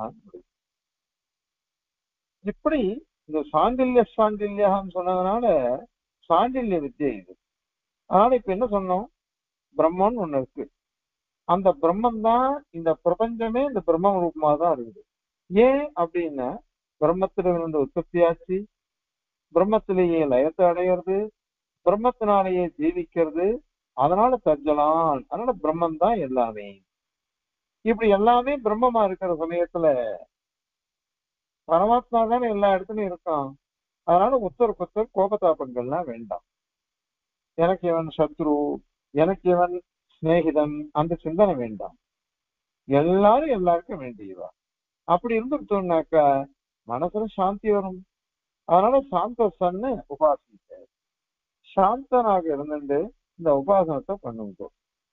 இப்படி இந்த சாண்டில்ய சாண்டில்யான்னு சொன்னதுனால சாண்டில்ய வித்தியை இது அதனால இப்ப என்ன சொன்னோம் பிரம்மன் ஒண்ணு இருக்கு அந்த பிரம்மன் தான் இந்த பிரபஞ்சமே இந்த பிரம்ம ரூபமா தான் இருக்குது ஏன் அப்படின்னா பிரம்மத்துல இருந்து உற்பத்தியாச்சு பிரம்மத்திலேயே லயத்தை அடையிறது பிரம்மத்தினாலேயே ஜீவிக்கிறது அதனால தஜ்ஜலான் அதனால பிரம்மன் தான் எல்லாமே இப்படி எல்லாமே பிரம்மமா இருக்கிற சமயத்துல பரமாத்மா தானே எல்லா இடத்துலயும் இருக்கான் அதனால ஒருத்தருக்கு ஒருத்தர் கோபதாபங்கள்லாம் வேண்டாம் எனக்கு இவன் சத்ரு எனக்கு இவன் சிநேகிதன் அந்த சிந்தனை வேண்டாம் எல்லாரும் எல்லாருக்கும் வேண்டியவா அப்படி இருந்துட்டோம்னாக்கா மனசுல சாந்தி வரும் அதனால சாந்த சன்னு உபாசிக்க சாந்தனாக இருந்துட்டு இந்த உபாசனத்தை பண்ணுங்க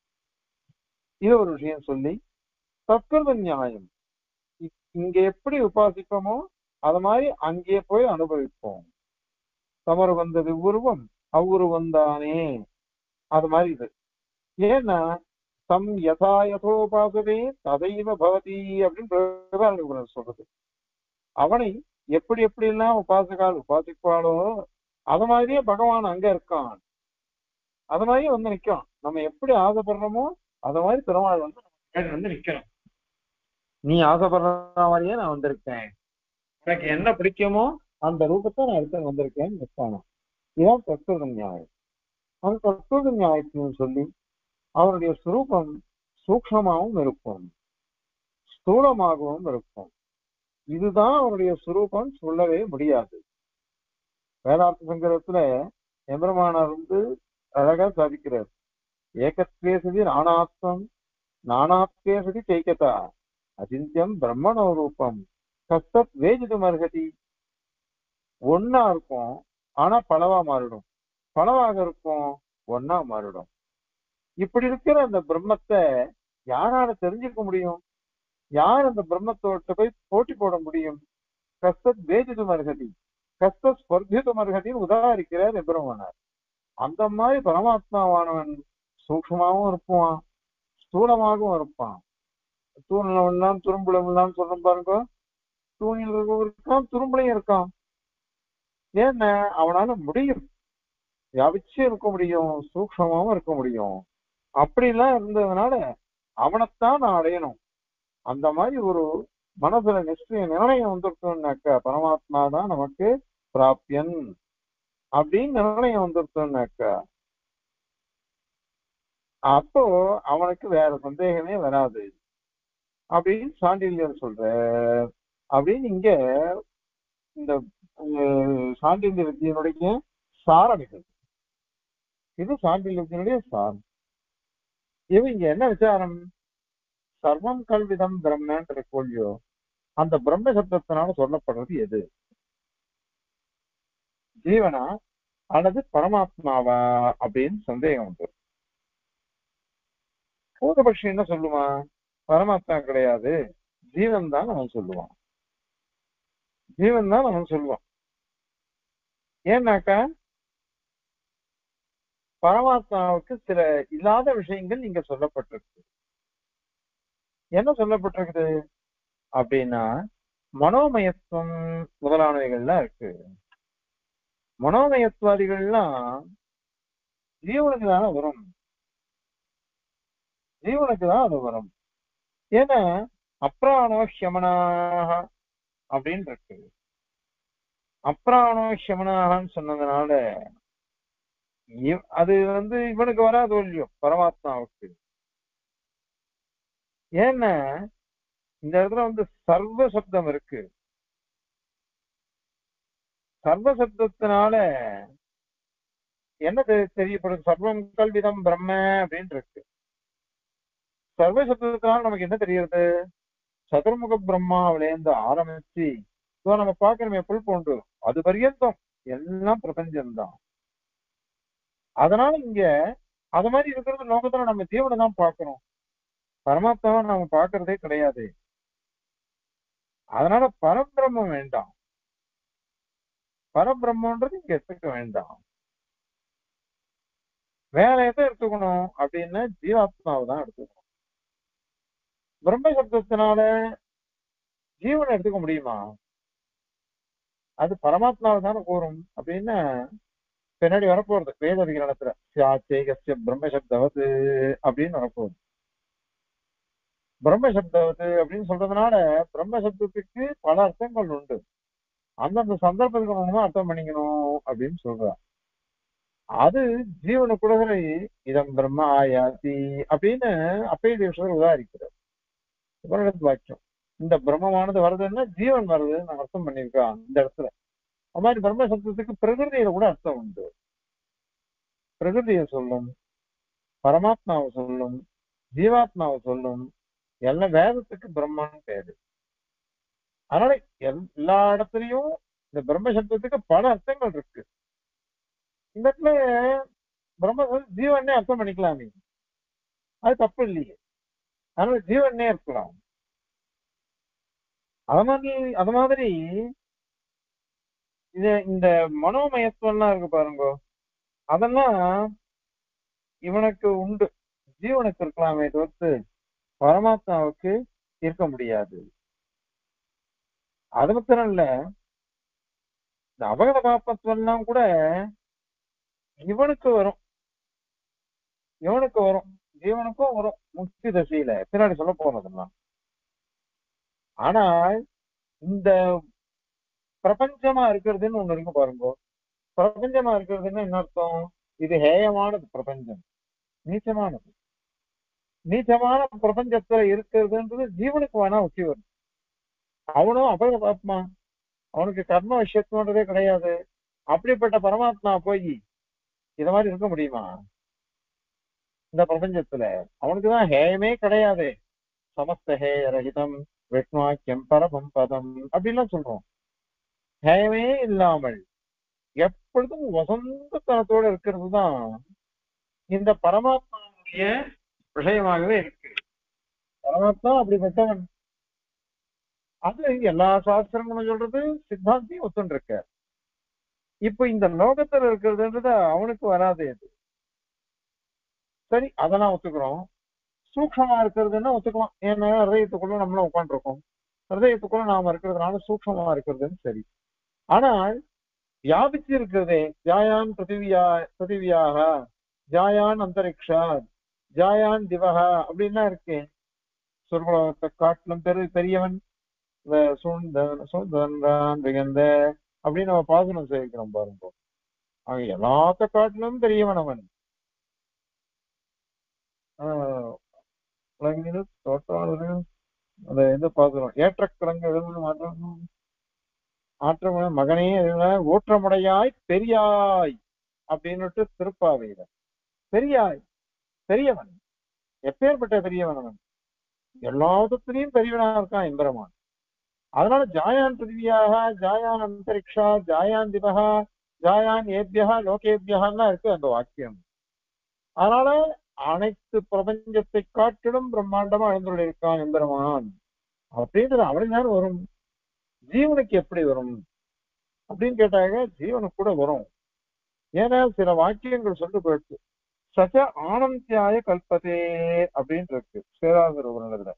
இது ஒரு விஷயம் சொல்லி தற்கொலை நியாயம் இ- இங்க எப்படி உபாசிப்போமோ அது மாதிரி அங்கே போய் அனுபவிப்போம் தமறு வந்தது உருவம் அவ்வுருவம் தானே அது மாதிரி இது ஏன்னா தம் யதா யதோபாசதே ததைவ பவதி அப்படின்னு பிரகலாதன் சொல்றது அவனை எப்படி எப்படி எல்லாம் உபாசகால் உபாசிப்பாளோ அது மாதிரியே பகவான் அங்க இருக்கான் அது மாதிரியே வந்து நிக்கும் நம்ம எப்படி ஆசைப்படுறோமோ அது மாதிரி பெருமாள் வந்து நம்ம முன்னாடி வந்து நிக்கணும் நீ ஆசைப்படுற மாதிரியே நான் வந்திருக்கேன் எனக்கு என்ன பிடிக்குமோ அந்த ரூபத்தை நான் எடுத்து வந்திருக்கேன்னு நிற்பானா இதான் தத்துவ நியாயம் அந்த தத்துவ நியாயத்தையும் சொல்லி அவருடைய சுரூபம் சூக்ஷமாகவும் இருக்கும் ஸ்தூலமாகவும் இருக்கும் இதுதான் அவருடைய சுரூபம் சொல்லவே முடியாது வேதார்த்த சங்கரத்துல எம்பெருமானார் வந்து அழகா சாதிக்கிறார் ஏகத்வே சதி நானாத்மம் நானாத்வே சதி தைக்கதா அச்சிந்தியம் பிரம்மணோ ரூபம் கஸ்தத் வேஜிதும் அர்ஹதி ஒன்னா இருக்கும் ஆனா பலவா மாறிடும் பலவாக இருக்கும் ஒன்னா மாறிடும் இப்படி இருக்கிற அந்த பிரம்மத்தை யாரால தெரிஞ்சுக்க முடியும் யார் அந்த பிரம்மத்தோட்ட போய் போட்டி போட முடியும் கஸ்தத் வேஜிதும் அர்ஹதி கஸ்தத் ஸ்பர்திதும் அர்ஹதின்னு உதாரிக்கிறார் எம்பெருமானார் அந்த மாதிரி பரமாத்மாவானவன் சூக்ஷமாவும் இருப்பான் ஸ்தூலமாகவும் இருப்பான் தூணில் துரும்புலம் சொல்றோம் பாருங்க தூணில் இருக்கான் துரும்புலையும் இருக்கான் ஏன்னா அவனால முடியும் வியாபிச்சு இருக்க முடியும் சூக்ஷமாவும் இருக்க முடியும் அப்படிலாம் இருந்ததுனால அவனைத்தான் நான் அடையணும் அந்த மாதிரி ஒரு மனசுல நிச்சய நிர்ணயம் வந்துருக்கோம்னாக்கா பரமாத்மா தான் நமக்கு பிராப்தியன் அப்படின்னு நிர்ணயம் வந்துருச்சோம்னாக்கா அப்போ அவனுக்கு வேற சந்தேகமே வராது அப்படின்னு சாண்டில்யர் சொல்ற அப்படின்னு இங்க இந்த அஹ், சாண்டில்ய வித்தியனுடைய சாரம் இது இது சாண்டில்ய வித்தியனுடைய சாரம் இவன் இங்க என்ன விசாரம் சர்வம் கல்விதம் பிரம்மன்ற கொள்ளியோ அந்த பிரம்ம சப்தத்தினால சொல்லப்படுறது எது ஜீவனா அல்லது பரமாத்மாவா அப்படின்னு சந்தேகம் உண்டு பூர்வபக்ஷி என்ன சொல்லுவான் பரமாத்மா கிடையாது ஜீவன் தான் அவன் சொல்லுவான் ஜீவன் தான் அவன் சொல்லுவான் ஏன்னாக்கா பரமாத்மாவுக்கு சில இல்லாத விஷயங்கள் இங்க சொல்லப்பட்டிருக்கு என்ன சொல்லப்பட்டிருக்குது அப்படின்னா மனோமயத்துவம் முதலானவைகள்லாம் இருக்கு மனோமயத்துவாதிகள்லாம் ஜீவனுக்கு தானே வரும் ஜீவனுக்கு தான் அது வரும் ஏன்னா அப்ராணோ ஹியமனாக அப்படின்னு இருக்கு அப்ராணோ ஷமனாகன்னு சொன்னதுனால இவ்- அது வந்து இவனுக்கு வராது இல்லையோ பரமாத்மாவுக்கு ஏன்னா இந்த இடத்துல வந்து சர்வ சப்தம் இருக்கு சர்வ சப்தத்தினால என்ன தெ- தெரியப்படுது சர்வம் கல்விதம் பிரம்ம அப்படின்னு இருக்கு சர்வ சப்தத்தினால நமக்கு என்ன தெரியுது சதுர்முக பிரம்மாவிலேருந்து ஆரம்பிச்சு இப்போ நம்ம பார்க்கணுமே புல் போன்று அது பரியந்தம் எல்லாம் பிரபஞ்சம்தான் அதனால இங்க அது மாதிரி இருக்கிறது லோகத்துல நம்ம ஜீவனை தான் பார்க்கிறோம் பரமாத்மாவை நாம பார்க்கறதே கிடையாது அதனால பரபிரம்மம் வேண்டாம் பரபிரம்மன்றது இங்க எடுத்துக்க வேண்டாம் வேற எதை எடுத்துக்கணும் அப்படின்னா ஜீவாத்மாவை தான் எடுத்துக்கணும் பிரம்ம சப்தத்தினால ஜீவனை எடுத்துக்க முடியுமா அது பரமாத்மாவை தானே கூறும் அப்படின்னு பின்னாடி வரப்போறது வேத விகரணத்துல சாச்சேகசிய பிரம்மசப்தவது அப்படின்னு வரப்போகுது பிரம்மசப்தவது அப்படின்னு சொல்றதுனால பிரம்மசப்தத்துக்கு பல அர்த்தங்கள் உண்டு அந்தந்த சந்தர்ப்பத்துக்கு நம்ம அர்த்தம் பண்ணிக்கணும் அப்படின்னு சொல்றா அது ஜீவனு கூட இதம் பிரம்ம ஆயாதி அப்படின்னு அப்பே தேவசர் உதாரிக்கிறார் உபனிடத்து வாக்கியம் இந்த பிரம்மமானது வருதுன்னா ஜீவன் வருதுன்னு அர்த்தம் பண்ணியிருக்கான் இந்த இடத்துல அது மாதிரி பிரம்ம சப்தத்துக்கு பிரகிருதியில கூட அர்த்தம் உண்டு பிரகிருதியை சொல்லும் பரமாத்மாவை சொல்லும் ஜீவாத்மாவை சொல்லும் எல்லாம் வேதத்துக்கு பிரம்மன்னு பேரு அதனால எல்- எல்லா இடத்துலயும் இந்த பிரம்ம சப்தத்துக்கு பல அர்த்தங்கள் இருக்கு இந்த இடத்துல பிரம்ம சப்தம் ஜீவனே அர்த்தம் பண்ணிக்கலாமே அது தப்பு இல்லையே அதனால ஜீவனே இருக்கலாம் அது மாதிரி அது மாதிரி இது இந்த மனோமயத்துவம்லாம் இருக்கு பாருங்க அதெல்லாம் இவனுக்கு உண்டு ஜீவனுக்கு இருக்கலாமே தவிர்த்து பரமாத்மாவுக்கு இருக்க முடியாது அது மாத்திரம் இல்ல இந்த அபகத பாப்பத்துவம்லாம் கூட இவனுக்கு வரும் இவனுக்கு வரும் ஜீவனுக்கும் வரும் முக்தி தசையில பின்னாடி சொல்ல போறதெல்லாம் ஆனால் இந்த பிரபஞ்சமா இருக்கிறதுன்னு ஒண்ணு இருக்கு பாருங்க பிரபஞ்சமா இருக்கிறதுன்னு என்ன அர்த்தம் இது ஹேயமானது பிரபஞ்சம் நீச்சமானது நீச்சமான பிரபஞ்சத்துல இருக்கிறதுன்றது ஜீவனுக்கு வேணா ஒட்டி வரும் அவனும் அபக பாப்மா அவனுக்கு கர்ம விஷயத்துவன்றதே கிடையாது அப்படிப்பட்ட பரமாத்மா போய் இத மாதிரி இருக்க முடியுமா இந்த பிரபஞ்சத்துல அவனுக்குதான் ஹேயமே கிடையாது சமஸ்த ஹேய ரஹிதம் விஷ்ணுவாக்கியம் பரமம் பதம் அப்படின்லாம் சொல்றோம் ஹேயமே இல்லாமல் எப்பொழுதும் வசந்தத்தனத்தோட இருக்கிறது தான் இந்த பரமாத்மாவுடைய விஷயமாகவே இருக்கு பரமாத்மா அப்படிப்பட்டவன் அது எல்லா சாஸ்திரங்களும் சொல்றது சித்தாந்தியும் ஒத்துன்னு இருக்க இப்ப இந்த லோகத்துல இருக்கிறதுன்றது அவனுக்கு வராது அது சரி அதெல்லாம் ஒத்துக்கிறோம் சூக்ஷமா இருக்கிறதுன்னா ஒத்துக்கலாம் ஏன்னா ஹிருதயத்துக்குள்ள நம்மளும் உட்காந்துருக்கோம் ஹிருதயத்துக்குள்ள நாம இருக்கிறதுனால சூக்ஷமா இருக்கிறதுன்னு சரி ஆனால் வியாபிச்சு இருக்கிறதே ஜாயான் பிருத்திவியா பிருத்திவியாக ஜாயான் அந்தரிக்ஷா ஜாயான் திவகா அப்படின்னா இருக்கு சொர்க்கலோகத்தை காட்டிலும் பெரு பெரியவன் இந்த சூழ்ந்த சூழ்ந்தான் மிகுந்த அப்படின்னு நம்ம பாசனம் சேவிக்கிறோம் பாருங்க ஆக எல்லாத்த காட்டிலும் பெரியவன் அவன் ஆஹ் உலகினில் தோற்றாளரு அந்த இது பாக்குறோம் ஏற்ற கிழங்கு எழுந்து மாற்றம் ஆற்றமுட மகனே எழுதின ஊற்றமுடையாய் பெரியாய் அப்படின்னுட்டு திருப்பாவையில பெரியாய் பெரியவன் எப்பேற்பட்ட பெரியவன் அவன் எல்லா விதத்திலையும் பெரியவனா இருக்கான் எம்பெருமான் அதனால ஜாயான் பிருத்திவியாக ஜாயான் அந்தரிக்ஷா ஜாயான் திபகா ஜாயான் ஏபியா லோகேபியகான்லாம் இருக்கு அந்த வாக்கியம் அதனால அனைத்து பிரபஞ்சத்தை காட்டிலும் பிரம்மாண்டமா எழுந்துள்ள இருக்கான் எம்பெருமான் அப்படின்றது அவனுக்கு தான் வரும் ஜீவனுக்கு எப்படி வரும் அப்படின்னு கேட்டாங்க ஜீவனுக்கு கூட வரும் ஏன்னா சில வாக்கியங்கள் சொல்லி போயிடுச்சு சச்ச ஆனந்தியாய கல்பதே அப்படின்னு இருக்கு சேராதர் உபநிடத்துல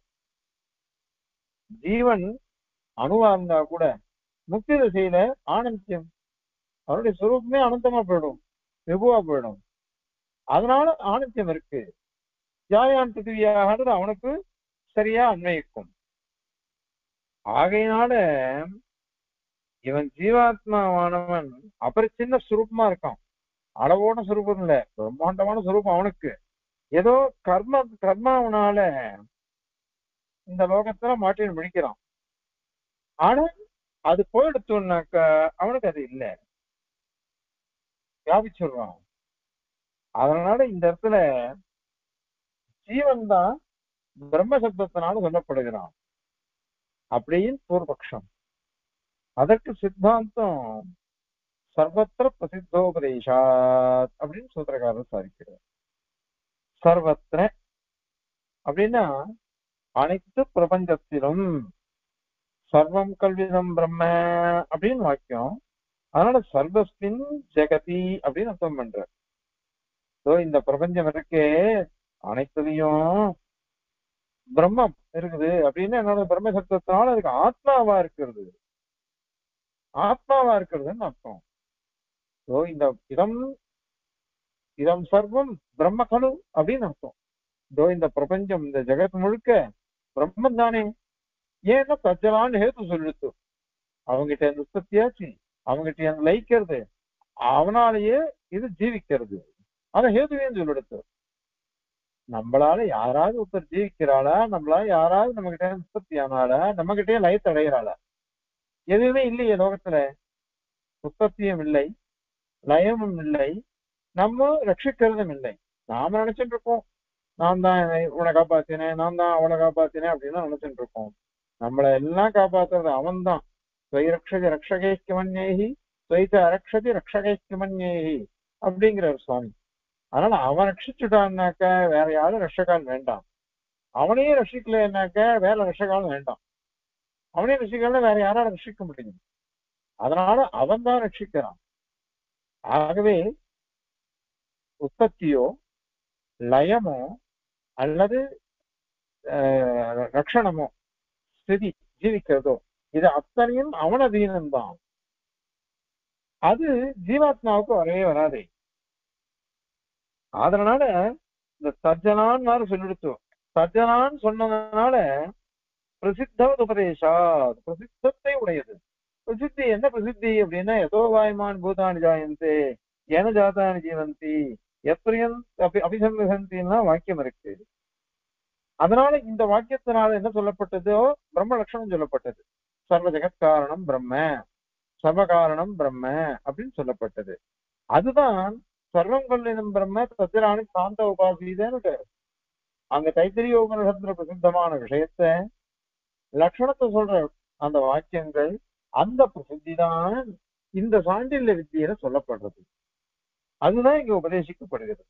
ஜீவன் அணுவா இருந்தா கூட முக்தி திசையில ஆனந்தியம் அவருடைய சுரூபமே அனந்தமா போயிடும் வெகுவா போயிடும் அதனால ஆனந்தியம் இருக்கு ஜாயான் பிருத்திவியாகன்றது அவனுக்கு சரியா அன்வயிக்கும் ஆகையினால இவன் ஜீவாத்மாவானவன் அபரிச்சின்ன சுரூபமா இருக்கான் அளவோட சுரூபம் இல்ல பிரம்மாண்டமான சுரூபம் அவனுக்கு ஏதோ கர்ம கர்மாவனால இந்த லோகத்துல மாட்டின்னு முடிக்கிறான் ஆனா அது போயிடுத்தோம்னாக்க அவனுக்கு அது இல்ல வியாபிச்சிடுறான் அதனால இந்த இடத்துல ஜீவன் தான் பிரம்ம சப்தத்தினால சொல்லப்படுகிறான் அப்படின்னு பூர்வபக்ஷம் அதற்கு சித்தாந்தம் சர்வத்திர பிரசித்தோபதேசாத் அப்படின்னு சூத்திரக்காரர் சாதிக்கிறார் சர்வத்திர அப்படின்னா அனைத்து பிரபஞ்சத்திலும் சர்வம் கல்விதம் பிரம்ம அப்படின்னு வாக்கியம் அதனால சர்வஸ்மின் ஜெகதி அப்படின்னு அர்த்தம் பண்ற So, இந்த பிரபஞ்சம் இருக்கே அனைத்துலயும் பிரம்மம் இருக்குது அப்படின்னு என்னோட பிரம்ம சப்தத்தினால அதுக்கு ஆத்மாவா இருக்கிறது ஆத்மாவா இருக்கிறதுன்னு அர்த்தம் ஸோ இந்த இதம் இதம் சர்வம் பிரம்ம கலு அப்படின்னு அர்த்தம் இதோ இந்த பிரபஞ்சம் இந்த ஜெகத் முழுக்க பிரம்மம் தானே ஏன்னா தஜலான்னு ஹேத்து சொல்லிடுத்து அவங்கிட்ட இருந்து உற்பத்தியாச்சு அவங்கிட்ட இருந்து லயிக்கிறது அவனாலேயே இது ஜீவிக்கிறது அத ஹேதுவையும் சொல்லிடுத்து நம்மளால யாராவது ஒருத்தர் ஜீவிக்கிறாளா நம்மளால யாராவது நம்ம கிட்ட உற்பத்தி ஆனாலா நம்ம கிட்டே லயத்தை அடைகிறாளா எதுவுமே இல்லையே லோகத்துல உற்பத்தியும் இல்லை லயமும் இல்லை நம்ம ரட்சிக்கிறதும் இல்லை நாம நினைச்சிட்டு இருக்கோம் நான் தான் உன்னை காப்பாத்தினேன் நான் தான் அவளை காப்பாத்தினேன் அப்படின்னு நினைச்சிட்டு இருக்கோம் நம்மளை எல்லாம் காப்பாத்துறது அவன் தான் ரக்ஷதி ரக்ஷகைக்கிமன்யேகி துவைத்த அரக்ஷதி ரக்ஷகைக்கிமன்யேகி அப்படிங்கிறார் சுவாமி அதனால அவன் ரட்சிச்சுட்டான்னாக்க வேற யாரும் ரட்சகால் வேண்டாம் அவனையே ரட்சிக்கலைன்னாக்க வேற ரட்சகாலும் வேண்டாம் அவனே ரட்சிக்கலாம் வேற யாரால ரட்சிக்க முடியும் அதனால அவன் தான் ரட்சிக்கிறான் ஆகவே உற்பத்தியோ லயமோ அல்லது ஆஹ், ரட்சணமோ ஸ்திதி ஜீவிக்கிறதோ இது அத்தனையும் அவன தீனம்தான் அது ஜீவாத்மாவுக்கு வரவே வராதே அதனால இந்த சஜ்ஜனான் மாதிரி சொல்லிடுத்தோம் சஜ்ஜனான் சொன்னதுனால பிரசித்த உபதேசா பிரசித்தத்தை உடையது பிரசித்தி என்ன பிரசித்தி அப்படின்னா எதோ வாய்மான் பூதானி ஜாயந்தே ஏன ஜாதானி ஜீவந்தி எத்திரியன் அபி அபிசம்பிசந்தின்னா வாக்கியம் இருக்கு அதனால இந்த வாக்கியத்தினால என்ன சொல்லப்பட்டதோ பிரம்ம லட்சணம் சொல்லப்பட்டது சர்வ ஜெகத்காரணம் பிரம்ம சர்வ காரணம் பிரம்ம அப்படின்னு சொல்லப்பட்டது அதுதான் சர்வம் கொள்ளினம் பிரம்ம தத்திராணி சாந்த உபாசீதன்னு அங்க தைத்திரிய உபனிஷத்துல பிரசித்தமான விஷயத்த லட்சணத்தை சொல்ற அந்த வாக்கியங்கள் அந்த பிரசித்தி தான் இந்த சாண்டில்ய வித்தியில சொல்லப்படுறது அதுதான் இங்க உபதேசிக்கப்படுகிறது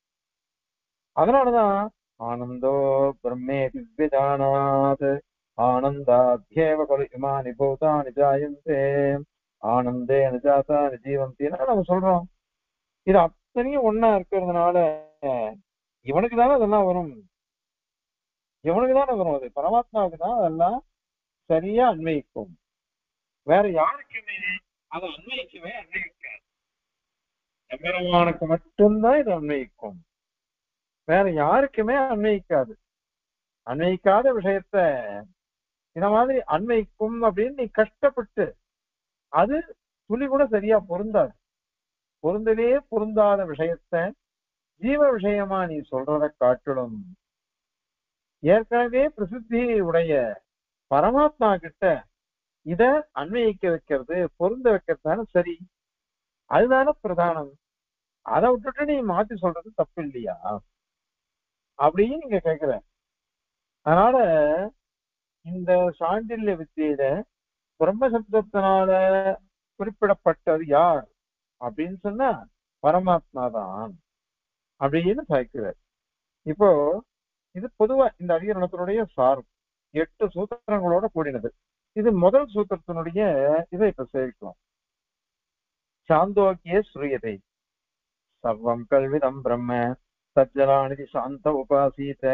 அதனாலதான் ஆனந்தோ பிரம்மே திவ்யஜானாத் ஆனந்தாத்யேவ கலு இமானி பூதானி ஜாயந்தே ஆனந்தே நிஜாதானி ஜீவந்தின்னு நம்ம சொல்றோம் இது அத்தனையும் ஒண்ணா இருக்கிறதுனால இவனுக்கு தானே அதெல்லாம் வரும் இவனுக்கு தானே வரும் அது பரமாத்மாவுக்கு தான் அதெல்லாம் சரியா அன்வயிக்கும் வேற யாருக்குமே அது அன்வயிக்கவே அன்வயிக்காது எம்பெருமானுக்கு மட்டும்தான் இது அன்வயிக்கும் வேற யாருக்குமே அன்வயிக்காது அன்வயிக்காத விஷயத்த இந்த மாதிரி அன்வயிக்கும் அப்படின்னு நீ கஷ்டப்பட்டு அது துளி கூட சரியா பொருந்தாது பொருந்தவே பொருந்தாத விஷயத்த ஜீவ விஷயமா நீ சொல்றத காட்டிலும் ஏற்கனவே பிரசித்தி உடைய பரமாத்மா கிட்ட இத அன்வயிக்க வைக்கிறது பொருந்த வைக்கிறது தானே சரி அதுதானே பிரதானம் அதை விட்டுட்டு நீ மாத்தி சொல்றது தப்பு இல்லையா அப்படின்னு நீங்க கேக்குற அதனால இந்த சாண்டில்ய வித்தியில பிரம்ம சப்தத்தினால குறிப்பிடப்பட்டது யார் அப்படின்னு சொன்னா பரமாத்மா தான் அப்படின்னு சாய்க்கிறார் இப்போ இது பொதுவா இந்த அதிகரணத்தினுடைய சாரம் எட்டு சூத்திரங்களோட கூடினது இது முதல் சூத்திரத்தினுடைய இதை இப்ப சேர்க்கலாம் சாந்தோக்கிய ஸ்ரீயதை சர்வம் கல்விதம் பிரம்ம சஜ்ஜலாநிதி சாந்த உபாசீத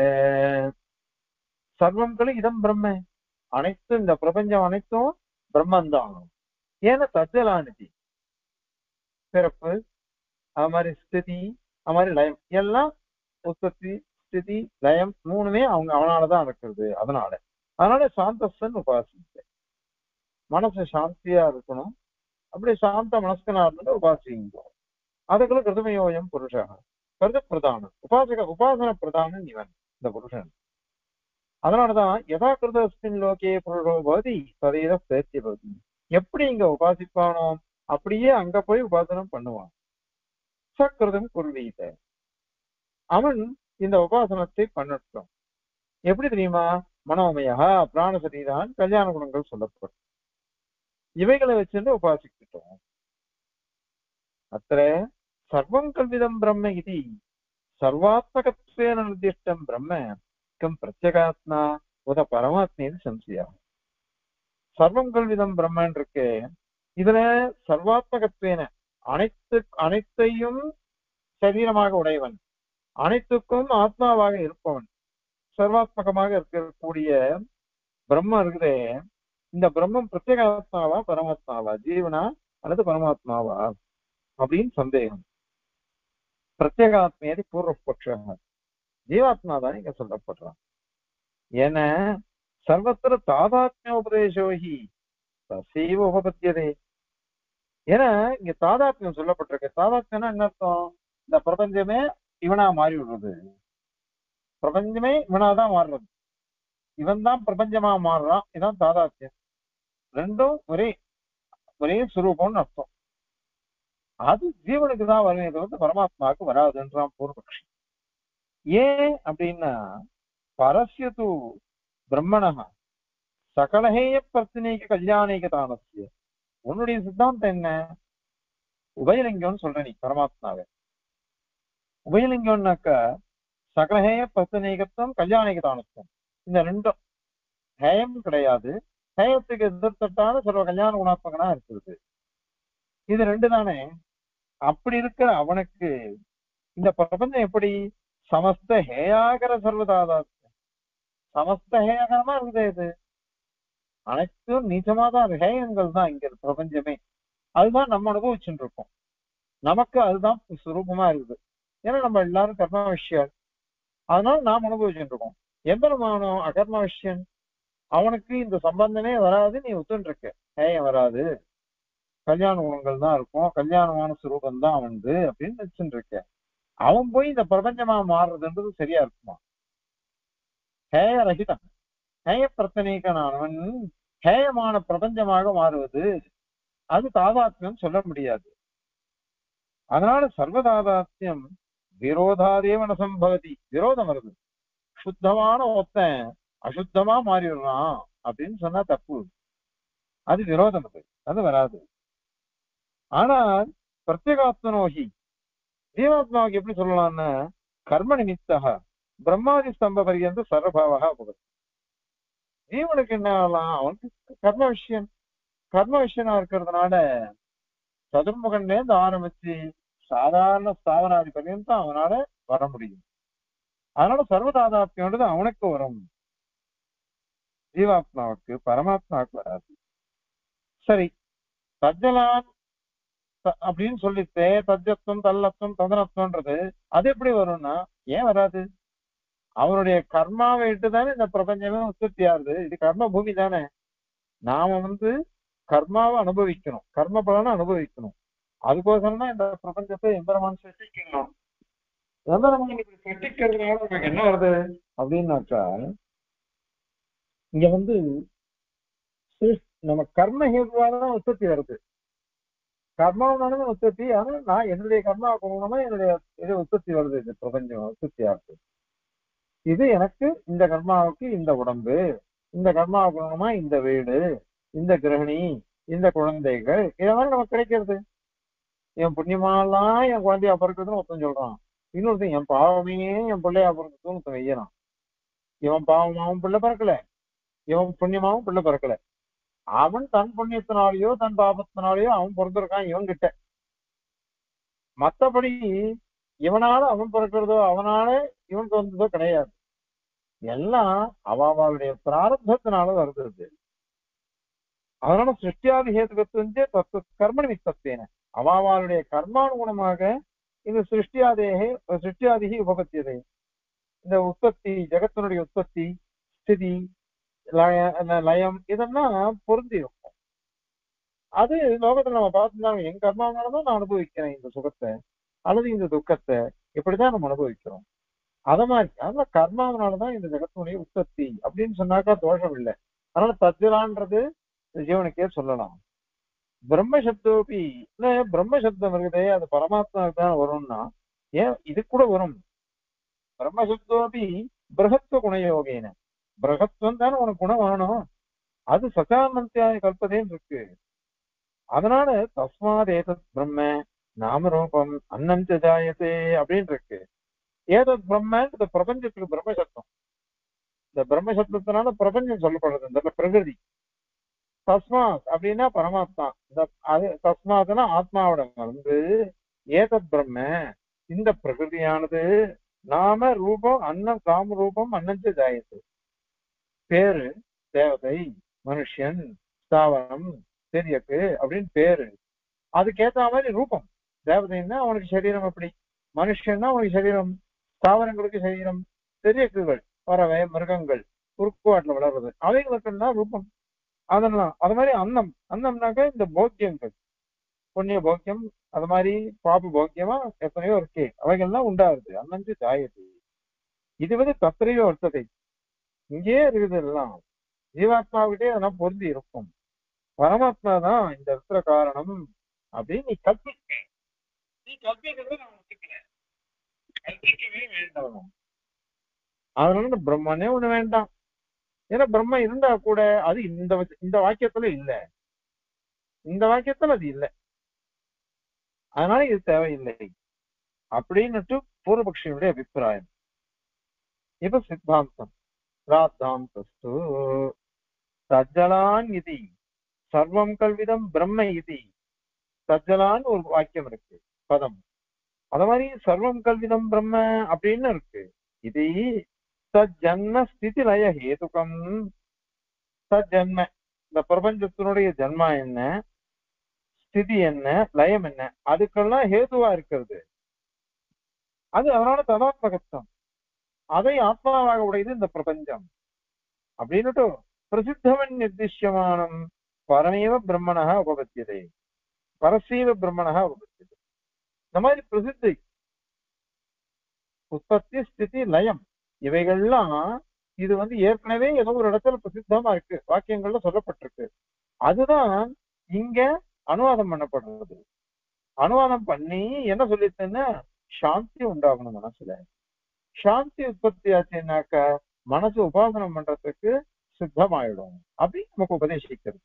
சர்வம் கலு இதம் பிரம்ம அனைத்தும் இந்த பிரபஞ்சம் அனைத்தும் பிரம்மந்தான் ஏன்னா தஜ்ஜலாநிதி பிறப்பு அது மாதிரி ஸ்திதி அது மாதிரி லயம் எல்லாம் உற்பத்தி ஸ்திதி லயம் மூணுமே அவங்க அவனாலதான் நடக்கிறது அதனால அதனால சாந்தஸ்தன் உபாசித்த மனசு சாந்தியா இருக்கணும் அப்படி சாந்த மனஸ்கனா இருந்து உபாசிங்க அதுக்குள்ள கிருதமயோயம் புருஷா கிருத பிரதானம் உபாசக உபாசன பிரதானம் இவன் இந்த புருஷன் அதனாலதான் யதா கிருதஸ்மின் லோகே புருஷோ பவதி சதீர சேர்த்தி பவதி எப்படி இங்க உபாசிப்பானோ அப்படியே அங்க போய் உபாசனம் பண்ணுவான் சக்கிருதம் குர்வீத அவன் இந்த உபாசனத்தை பண்ணட்டும் எப்படி தெரியுமா மனோமயா பிராணசரீதான் கல்யாண குணங்கள் சொல்லப்படும் இவைகளை வச்சுட்டு உபாசிக்கிட்டோம் அத்த சர்வம் கல்விதம் பிரம்ம இது சர்வாத்மகத்வேன நிர்திஷ்டம் பிரம்ம கம் பிரத்யகாத்மா உத பரமாத்மீது சம்சயா சர்வம் கல்விதம் பிரம்மன் இருக்கு இதுல சர்வாத்மகத்வேன அனைத்து அனைத்தையும் சரீரமாக உடையவன் அனைத்துக்கும் ஆத்மாவாக இருப்பவன் சர்வாத்மகமாக இருக்கக்கூடிய பிரம்மம் இருக்குதே இந்த பிரம்மம் பிரத்யேகாத்மாவா பரமாத்மாவா ஜீவனா அல்லது பரமாத்மாவா அப்படின்னு சந்தேகம் பிரத்யேகாத்மையது பூர்வபக்ஷ ஜீவாத்மா தான் இங்க சொல்லப்படுறான் ஏன்னா சர்வத்திர தாதாத்மிய உபதேசோகி தசைவ உபபத்தியதே ஏன்னா இங்க தாதாத்மியம் சொல்லப்பட்டிருக்கு தாதாத்மியம்னா என்ன அர்த்தம் இந்த பிரபஞ்சமே இவனா மாறி விடுறது பிரபஞ்சமே இவனாதான் மாறுறது இவன் தான் பிரபஞ்சமா மாறுறான் இதான் தாதாத்மியம் ரெண்டும் ஒரே ஒரே சுரூபம்னு அர்த்தம் அது ஜீவனுக்கு தான் வருமே தவிர்த்து பரமாத்மாவுக்கு வராதுன்றான் பூர்வபக்ஷி ஏன் அப்படின்னா பரஸ்யது பிரம்மணா சகலஹேய பிரச்சனைக்கு கல்யாணிக தானசிய உன்னுடைய சித்தாந்தம் என்ன உபயலிங்கம்னு சொல்ற நீ பரமாத்மாவை உபயலிங்கம்னாக்க சகலஹேய பிரச்சனைகத்துவம் கல்யாணிக தானத்துவம் இந்த ரெண்டும் ஹேயம் கிடையாது ஹேயத்துக்கு எதிர்த்தட்டான சில கல்யாண குணாத்மகனா இருக்குது இது ரெண்டு தானே அப்படி இருக்கிற அவனுக்கு இந்த பிரபஞ்சம் எப்படி சமஸ்த ஹேயாகர சர்வதாதாத்மியம் சமஸ்த ஹேயாகரமா இருக்குது இது அனைத்தும் நிஜமா தான் ஹேயங்கள் தான் இங்க இருக்கு பிரபஞ்சமே அதுதான் நம்ம அனுபவிச்சுட்டு இருக்கோம் நமக்கு அதுதான் சுரூபமா இருக்குது ஏன்னா நம்ம எல்லாரும் கர்ம விஷயம் அதனால நாம் அனுபவிச்சுட்டு இருக்கோம் எம்பெருமானம் அகர்ம விஷயம் அவனுக்கு இந்த சம்பந்தமே வராது நீ ஒத்துன்னு இருக்க ஹேயம் வராது கல்யாண குணங்கள் தான் இருக்கும் கல்யாணமான சுரூபம் தான் அவனுது அப்படின்னு நினைச்சுட்டு இருக்க அவன் போய் இந்த பிரபஞ்சமா மாறுறதுன்றது சரியா இருக்குமா ஹேய ரகிதம் ஹேய பிரச்சனைக்கனானவன் ஹேயமான பிரபஞ்சமாக மாறுவது அது தாதாத்மியம் சொல்ல முடியாது அதனால சர்வதாதாத்மியம் விரோதாதேவ ந சம்பவதி விரோதம் வருது சுத்தமான ஒத்தன் அசுத்தமா மாறிடுறான் அப்படின்னு சொன்னா தப்பு அது விரோதம் அது அது வராது ஆனால் பிரத்யேகாத்மனோகி ஜீவாத்மாவுக்கு எப்படி சொல்லலாம்னா கர்ம நிமித்தக பிரம்மாதி ஸ்தம்ப பரியந்த சர்வபாவகா பகத் ஜீவனுக்கு என்ன ஆகலாம் அவனுக்கு கர்ம விஷயம் கர்ம விஷயமா இருக்கிறதுனால சதுர்முகன்ல இருந்து ஆரம்பிச்சு சாதாரண ஸ்தாவராதி பர்யந்தம் அவனால வர முடியும் அதனால சர்வதாதாத்மியோடது அவனுக்கு வரும் ஜீவாத்மாவுக்கு பரமாத்மாவுக்கு வராது சரி தஜ்ஜலான் த- அப்படின்னு சொல்லிட்டு தஜ்ஜத்துவம் தல்லத்துவம் ததனத்துவன்றது அது எப்படி வரும்னா ஏன் வராது அவருடைய கர்மாவை இட்டு தானே இந்த பிரபஞ்சமே உற்பத்தி ஆகுது இது கர்ம பூமி தானே நாம வந்து கர்மாவை அனுபவிக்கணும் கர்ம பலனை அனுபவிக்கணும் அதுக்கோசரம் தான் இந்த பிரபஞ்சத்தை எம்பெருமான் சிருஷ்டிக்கணும் எம்பெருமான் இப்படி சிருஷ்டிக்கிறதுனால நமக்கு என்ன வருது அப்படின்னாக்கா இங்க வந்து சிருஷ்- நம்ம கர்ம ஹேதுவால தான் உற்பத்தி வருது கர்மாவனால உற்பத்தி ஆனா நான் என்னுடைய கர்மா குணமா என்னுடைய இது உற்பத்தி வருது இந்த பிரபஞ்சம் உற்பத்தி ஆகுது இது எனக்கு இந்த கர்மாவுக்கு இந்த உடம்பு இந்த கர்மா குணமா இந்த வீடு இந்த கிரகணி இந்த குழந்தைகள் இதெல்லாம் நமக்கு கிடைக்கிறது என் புண்ணியமாலாம் என் குழந்தையா பிறக்குதுன்னு ஒருத்தன் சொல்றான் இன்னொருத்தன் என் பாவமே என் பிள்ளையா பிறக்குதுன்னு ஒருத்தன் வையறான் இவன் பாவமாவும் பிள்ளை பிறக்கல இவன் புண்ணியமாவும் பிள்ளை பிறக்கல அவன் தன் புண்ணியத்தினாலேயோ தன் பாபத்தினாலேயோ அவன் பிறந்திருக்கான் இவன் கிட்ட மத்தபடி இவனால அவன் பிறக்கிறதோ அவனால இவன் பிறந்ததோ கிடையாது எல்லாம் அவ அவளுடைய பிராரப்தத்தினால வருது அது. அதனால சிருஷ்டியாதி ஹேதுகத்துவஞ்சே தத்துவ கர்ம நிமித்தத்தேன அவாவாளுடைய கர்மானுகுணமாக இந்த சிருஷ்டியாதேகே சிருஷ்டியாதிகி உபபத்தியதே இந்த உற்பத்தி ஜெகத்தினுடைய உற்பத்தி ஸ்திதி லய- அந்த லயம் இதெல்லாம் பொருந்தி இருக்கும் அது லோகத்துல நம்ம பார்த்துருந்தாங்க என் கர்மாவனாலதான் நான் அனுபவிக்கிறேன் இந்த சுகத்தை அல்லது இந்த துக்கத்தை இப்படிதான் நம்ம அனுபவிக்கிறோம் அத மாதிரி அதனால கர்மாவனாலதான் இந்த ஜெகத்தினுடைய உற்பத்தி அப்படின்னு சொன்னாக்கா தோஷம் இல்லை அதனால தத்விலான்றது ஜீவனுக்கே சொல்லலாம் பிரம்மசப்தோபி இல்ல பிரம்மசப்தம் இருக்குதே அது பரமாத்மாவுக்கு தான் வரும்னா ஏன் இது கூட வரும் பிரம்மசப்தோபி பிரகத்துவ குணயோகேன பிரகத்துவம் தானே உனக்கு குணம் வேணும் அது சச்சானந்தியாய கல்பதேன்னு இருக்கு அதனால தஸ்மாத் ஏதத் பிரம்ம நாமரூபம் அன்னம் ச ஜாயத்தே அப்படின்னு இருக்கு ஏதத் பிரம்ம இந்த பிரபஞ்சத்துக்கு பிரம்மசப்தம் இந்த பிரம்மசப்தத்தினால பிரபஞ்சம் சொல்லப்படுறது இந்த பிரகிருதி தஸ்மாத் அப்படின்னா பரமாத்மா இந்த அது தஸ்மாத்னா ஆத்மாவோட வந்து ஏதத் பிரம்ம இந்த பிரகிருதியானது நாம ரூபம் அன்னம் காம ரூபம் அன்னஞ்ச ஜாயத்து பேரு தேவதை மனுஷன் ஸ்தாவரம் தெரியக்கு அப்படின்னு பேரு அதுக்கேத்த மாதிரி ரூபம் தேவதைன்னா அவனுக்கு சரீரம் அப்படி மனுஷன்னா அவனுக்கு சரீரம் ஸ்தாவரங்களுக்கு சரீரம் தெரியக்குகள் பறவை மிருகங்கள் குறுக்குவாட்டில் வளர்றது அவைகளுக்குன்னா ரூபம் அதெல்லாம் அது மாதிரி அன்னம் அன்னம்னாக்க இந்த போக்கியங்கள் புண்ணிய போக்கியம் அது மாதிரி பாப போக்கியமா எத்தனையோ இருக்கு அவைகள்லாம் உண்டாகுது அன்னஞ்சு ஜாயது இது வந்து தத்திரையோ அர்த்தத்தை இங்கேயே இருக்குது எல்லாம் ஜீவாத்மாவிட்டே அதெல்லாம் பொருந்தி இருக்கும் பரமாத்மா தான் இந்த இடத்துல காரணம் அப்படின்னு நீ கற்பிக்க நீ கற்பிக்கிறது நான் ஒத்துக்கிறேன் கற்பிக்கவே வேண்டாம் அதனால இந்த பிரம்மனே ஒண்ணு வேண்டாம் ஏன்னா பிரம்ம இருந்தா கூட அது இந்த வ- இந்த வாக்கியத்துல இல்ல இந்த வாக்கியத்துல அது இல்ல அதனால இது தேவையில்லை அப்படின்னுட்டு பூர்வபக்ஷியுடைய அபிப்பிராயம் இப்ப சித்தாந்தம் ராத்தாந்தஸ்து தஜ்ஜலான் இதி சர்வம் கல்விதம் பிரம்ம இதி தஜ்ஜலான்னு ஒரு வாக்கியம் இருக்கு பதம் அத மாதிரி சர்வம் கல்விதம் பிரம்ம அப்படின்னு இருக்கு இது தஜ்ஜன்ம ஸ்திதி லய ஹேதுகம் தஜ்ஜன்ம இந்த பிரபஞ்சத்தினுடைய ஜன்மா என்ன ஸ்திதி என்ன லயம் என்ன அதுக்கெல்லாம் ஹேதுவா இருக்கிறது அது அதனால ததாத்மகத்துவம் அதை ஆத்மாவாக உடையது இந்த பிரபஞ்சம் அப்படின்னுட்டு பிரசித்தவன் நிர்திஷ்யமானம் பரமேவ பிரம்மணா உபபத்தியதே பரசீவ பிரம்மணா உபபத்தியதே இந்த மாதிரி பிரசித்தி உற்பத்தி ஸ்திதி லயம் இவைகள்லாம் இது வந்து ஏற்கனவே ஏதோ ஒரு இடத்துல பிரசித்தமா இருக்கு வாக்கியங்கள்ல சொல்லப்பட்டிருக்கு அதுதான் இங்க அனுவாதம் பண்ணப்படுறது அனுவாதம் பண்ணி என்ன சொல்லிட்டுன்னா சாந்தி உண்டாகணும் மனசுல சாந்தி உற்பத்தி ஆச்சுன்னாக்கா மனசு உபாசனம் பண்றதுக்கு சித்தமாயிடும் அப்படின்னு நமக்கு உபதேசிக்கிறது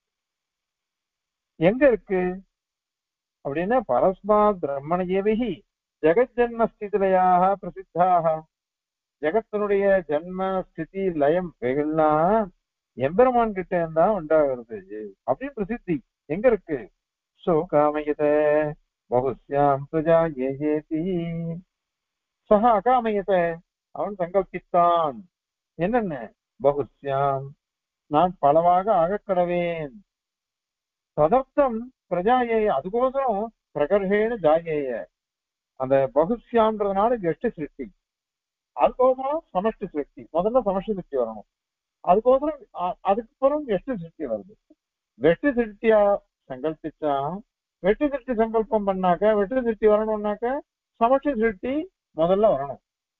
எங்க இருக்கு அப்படின்னா பரஸ்மாத் பிரம்மணயேவிகி ஜெகஜன்ம ஸ்திதிலயாக பிரசித்தாக ஜெகத்தினுடைய ஜென்ம ஸ்திதி லயம் இவைகள்லாம் எம்பெருமான் கிட்ட இருந்தா உண்டாகிறது அப்படின்னு பிரசித்தி எங்க இருக்கு சோ காமயத பகுஸ்யாம் பிரஜா ஏஜேதி சக அகாமயத அவன் சங்கல்பித்தான் என்னென்ன பகுஸ்யாம் நான் பலவாக ஆகக்கடவேன் ததர்த்தம் பிரஜாயே அதுக்கோசரம் பிரகர்ஷேன ஜாயேய அந்த பகுஸ்யாம்ன்றதுனால கெஷ்ட சிருஷ்டி அதுக்கோசரம் சமஷ்டி சிருஷ்டி முதல்ல சமஷ்டி சிருஷ்டி வரணும் அதுக்கோசரம் அ- அதுக்கப்புறம் வெஷ்டி சிருஷ்டி வருது வெஷ்டி சிருஷ்டியா சங்கல்பிச்சா வெற்றி சிருஷ்டி சங்கல்பம் பண்ணாக்க வெற்றி சிருஷ்டி வரணும்னாக்க சமஷ்டி சிருஷ்டி முதல்ல வரணும்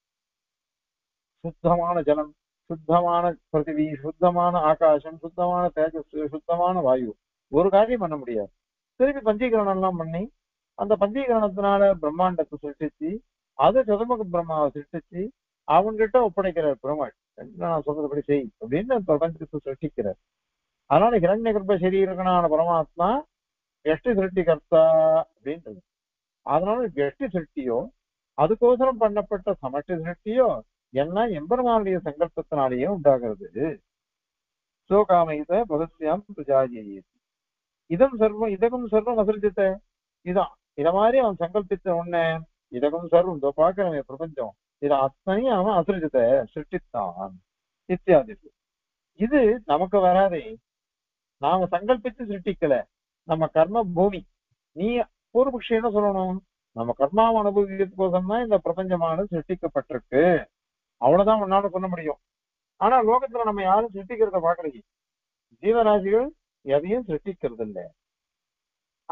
சுத்தமான ஜலம் சுத்தமான பிருத்திவி சுத்தமான ஆகாசம் சுத்தமான தேஜஸ் சுத்தமான வாயு ஒரு காரியம் பண்ண முடியாது திருப்பி பஞ்சீகரணம் எல்லாம் பண்ணி அந்த பஞ்சீகரணத்தினால பிரம்மாண்டத்தை சிருஷ்டிச்சு அது சதுமுக பிரம்மாவை சிருஷ்டிச்சு அவன்கிட்ட ஒப்படைக்கிறார் பெருமாள் நான் சொல்றதுபடி செய் அப்படின்னு அந்த பிரபஞ்சத்தை சிருஷ்டிக்கிறார் அதனால ஹிரண்ய கர்ப்ப சரீரகனான பரமாத்மா எஷ்டி சிருஷ்டி கர்த்தா அப்படின்றது அதனால எஷ்டி சிருஷ்டியோ அதுக்கோசரம் பண்ணப்பட்ட சமஷ்டி சிருஷ்டியோ எல்லாம் எம்பெருமானுடைய சங்கல்பத்தினாலேயே உண்டாகிறது சோகாமயித பகத்யாம் பிரஜாஜியே இதம் சர்வம் இதகம் சர்வம் அசரிஜத்தை இதான் இத மாதிரி அவன் சங்கல்பித்த உடனே இதகம் சர்வம் இதோ பாக்குறவன் பிரபஞ்சம் இத அத்தனையும் அவன் அசரிஜத்தை சிருஷ்டித்தான் இத்தியாதி இது நமக்கு வராதே நாம சங்கல்பித்து சிருஷ்டிக்கல நம்ம கர்ம பூமி நீ பூர்வபக்ஷி என்ன சொல்லணும் நம்ம கர்மாவை அனுபவிக்கிறதுக்கோசம் தான் இந்த பிரபஞ்சமானது சிருஷ்டிக்கப்பட்டிருக்கு அவ்வளவுதான் உன்னால சொல்ல முடியும் ஆனா லோகத்துல நம்ம யாரும் சிருஷ்டிக்கிறத பாக்கலையே ஜீவராசிகள் எதையும் சிருஷ்டிக்கிறது இல்ல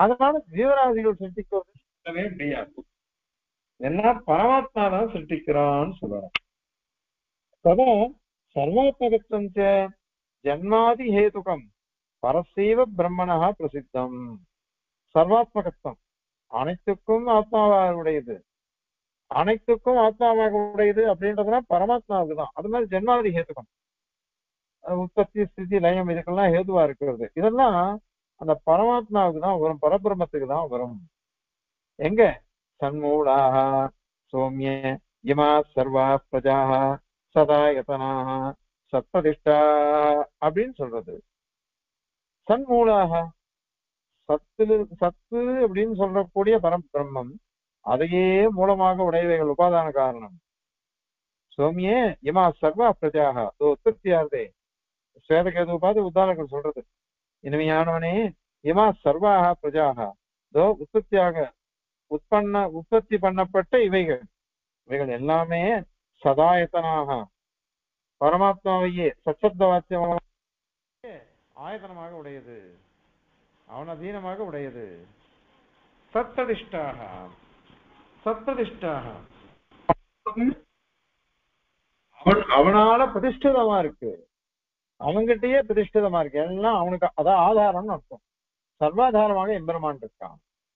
அதனால ஜீவராசிகள் சிருஷ்டிக்கிறது சொல்லவே முடியாது எல்லாம் பரமாத்மா தான் சிருஷ்டிக்கிறான்னு சொல்லணும் ததா சர்வாத்மகத்துவம் ச ஜன்மாதி ஹேதுகம் பரசைவ பிரம்மணா பிரசித்தம் சர்வாத்மகத்துவம் அனைத்துக்கும் ஆத்மாவாக உடையது அனைத்துக்கும் ஆத்மாவாக உடையது அப்படின்றதுனா பரமாத்மாவுக்கு தான் அது மாதிரி ஜென்மாதி ஹேதுகம் அஹ் உற்பத்தி ஸ்திதி லயம் இதுக்கெல்லாம் ஹேதுவா இருக்கிறது இதெல்லாம் அந்த பரமாத்மாவுக்கு தான் வரும் பரபிரம்மத்துக்கு தான் வரும் எங்க சண்மூலாக சோமிய இமா சர்வா பிரஜாக சதா யதனாக சத்பிரதிஷ்டா அப்படின்னு சொல்றது சண்மூலாக சத்து சத்து அப்படின்னு சொல்லக்கூடிய பரபிரம்மம் அதையே மூலமாக உடையவைகள் உபாதான காரணம் சோமியே இமா சர்வா பிரஜாக உற்பத்தியார்தே ஸ்வேதகேது உபாதி உத்தாரங்கள் சொல்றது இனிமையானவனே இமா சர்வாக பிரஜாக தோ உற்பத்தியாக உற்பன்ன உற்பத்தி பண்ணப்பட்ட இவைகள் இவைகள் எல்லாமே சதாயத்தனாக பரமாத்மாவையே சச்சப்த வாக்கியமாக ஆயத்தனமாக உடையது அவன் அதீனமாக உடையது சத்ததிஷ்டாக சத்ததிஷ்டாக அவன் அவனால பிரதிஷ்டிதமா இருக்கு அவன்கிட்டயே பிரதிஷ்டிதமா இருக்கு எல்லாம் அவனுக்கு அதான் ஆதாரம்னு அர்த்தம் சர்வாதாரமாக எம்பெருமான் இருக்கான்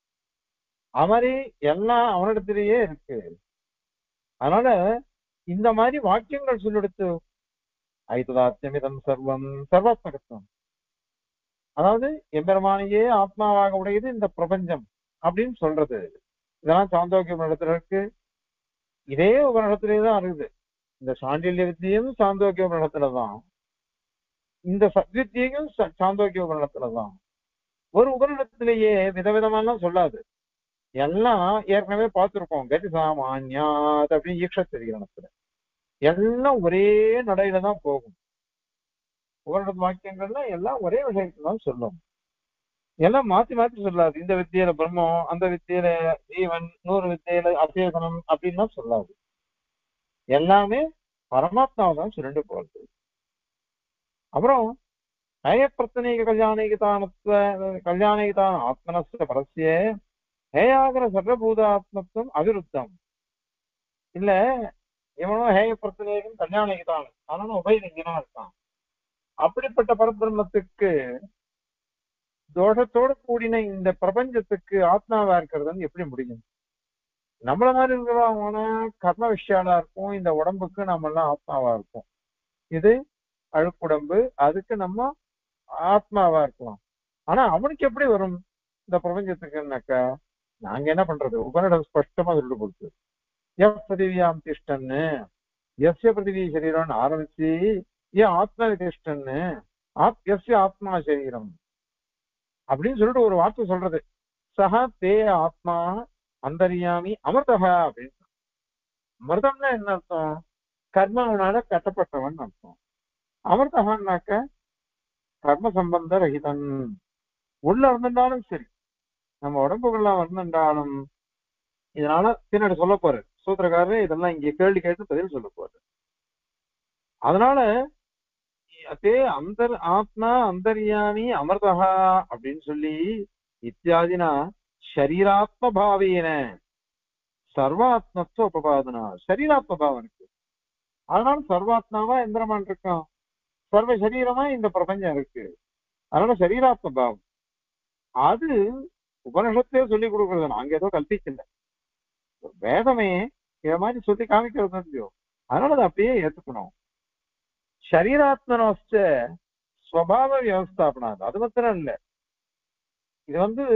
அவரே எல்லாம் அவனிடத்திலேயே இருக்கு அதனால இந்த மாதிரி வாக்கியங்கள் சொல்லெடுத்து ஐததாத்தியமிதம் சர்வம் சர்வாத்மகத்துவம் அதாவது எம்பெருமானையே ஆத்மாவாக உடையது இந்த பிரபஞ்சம் அப்படின்னு சொல்றது இதெல்லாம் சாந்தோக்கிய உபநிடத்துல இருக்கு இதே உபநிடத்திலே தான் இருக்குது இந்த சாண்டில்ய வித்தியும் சாந்தோக்கிய உபநிடத்துல தான் இந்த சத்வித்தியையும் ச- சாந்தோக்கிய உபநிடத்துல தான் ஒரு உபநிடத்திலேயே விதவிதமாலாம் சொல்லாது எல்லாம் ஏற்கனவே பார்த்திருக்கோம் கதி சாமான்யாத் அப்படின்னு ஈக்ஷ தெரிகிறத்துல எல்லாம் ஒரே நடையில தான் போகும் உபநிட வாக்கியங்கள்லாம் எல்லாம் ஒரே விஷயத்தை தான் சொல்லும் எல்லாம் மாத்தி மாத்தி சொல்லாது இந்த வித்தியில பிரம்மம் அந்த வித்தியில ஜீவன் நூறு வித்தியில அசேதனம் அப்படின்லாம் சொல்லாது எல்லாமே பரமாத்மாவை தான் சுருண்டு போறது அப்புறம் நயப்பிரத்தனீக கல்யாணிகிதானத்துவ கல்யாணிகிதான ஆத்மனஸ்த பரஸ்ய ஹேயாகர சர்வபூதாத்மத்துவம் அவிருத்தம் இல்ல இவனும் ஹேய பிரத்தனேகம் கல்யாணிகிதான் ஆனாலும் உபயலிங்கனா இருக்கான் அப்படிப்பட்ட பரபிரம்மத்துக்கு தோஷத்தோடு கூடின இந்த பிரபஞ்சத்துக்கு ஆத்மாவா இருக்கிறதுன்னு எப்படி முடியும் நம்மள மாதிரி இருக்கிறவங்க கர்ம விஷயாலா இருக்கும் இந்த உடம்புக்கு நம்ம எல்லாம் ஆத்மாவா இருக்கும் இது அழுக்குடம்பு அதுக்கு நம்ம ஆத்மாவா இருக்கலாம் ஆனா அவனுக்கு எப்படி வரும் இந்த பிரபஞ்சத்துக்குன்னாக்கா நாங்க என்ன பண்றது உபனிடம் ஸ்பஷ்டமா சொல்லிட்டு கொடுத்து எஃப் பிருத்திவியாம் திஷ்டன்னு எஸ்ய பிருத்திவி சரீரம்னு ஆரம்பிச்சு ஏன் ஆத்மா திஷ்டன்னு ஆத் எஸ்ய ஆத்மா சரீரம் அப்படின்னு சொல்லிட்டு ஒரு வார்த்தை சொல்றது சஹா தே ஆத்மா அந்தரியாமி அமிர்தகா அப்படின்னு அமிர்தம்னா என்ன அர்த்தம் கர்மாவனால கட்டப்பட்டவன் அர்த்தம் அமிர்தகான்னாக்க கர்ம சம்பந்த ரகிதன் உள்ள இருந்திருந்தாலும் சரி நம்ம உடம்புக்குள்ள வந்திருந்தாலும் இதனால பின்னாடி சொல்ல போறாரு சூத்திரக்காரர் இதெல்லாம் இங்க கேள்வி கேட்டு பதில் சொல்ல போறாரு அதனால அதே அந்தர் ஆத்மா அந்தர்யாமி அமிர்தகா அப்படின்னு சொல்லி இத்தியாதினா ஷரீராத்ம பாவேன சர்வாத்மத்துவ உபபாதனா சரீராத்ம பாவம் இருக்கு அதனால சர்வாத்மாவா எந்திரமான் இருக்கான் சர்வ சரீரமா இந்த பிரபஞ்சம் இருக்கு அதனால சரீராத்ம பாவம் அது உபனிஷத்தே சொல்லி கொடுக்கறது நாங்க ஏதோ கல்பிக்கல வேதமே இத மாதிரி சொல்லி காமிக்கிறது இல்லையோ அதனால அதை அப்படியே ஏத்துக்கணும் சரீராத்மனோஸ்ட ஸ்வபாவ வியவஸ்தாபனாது அது மாத்திரம் இல்ல இது வந்து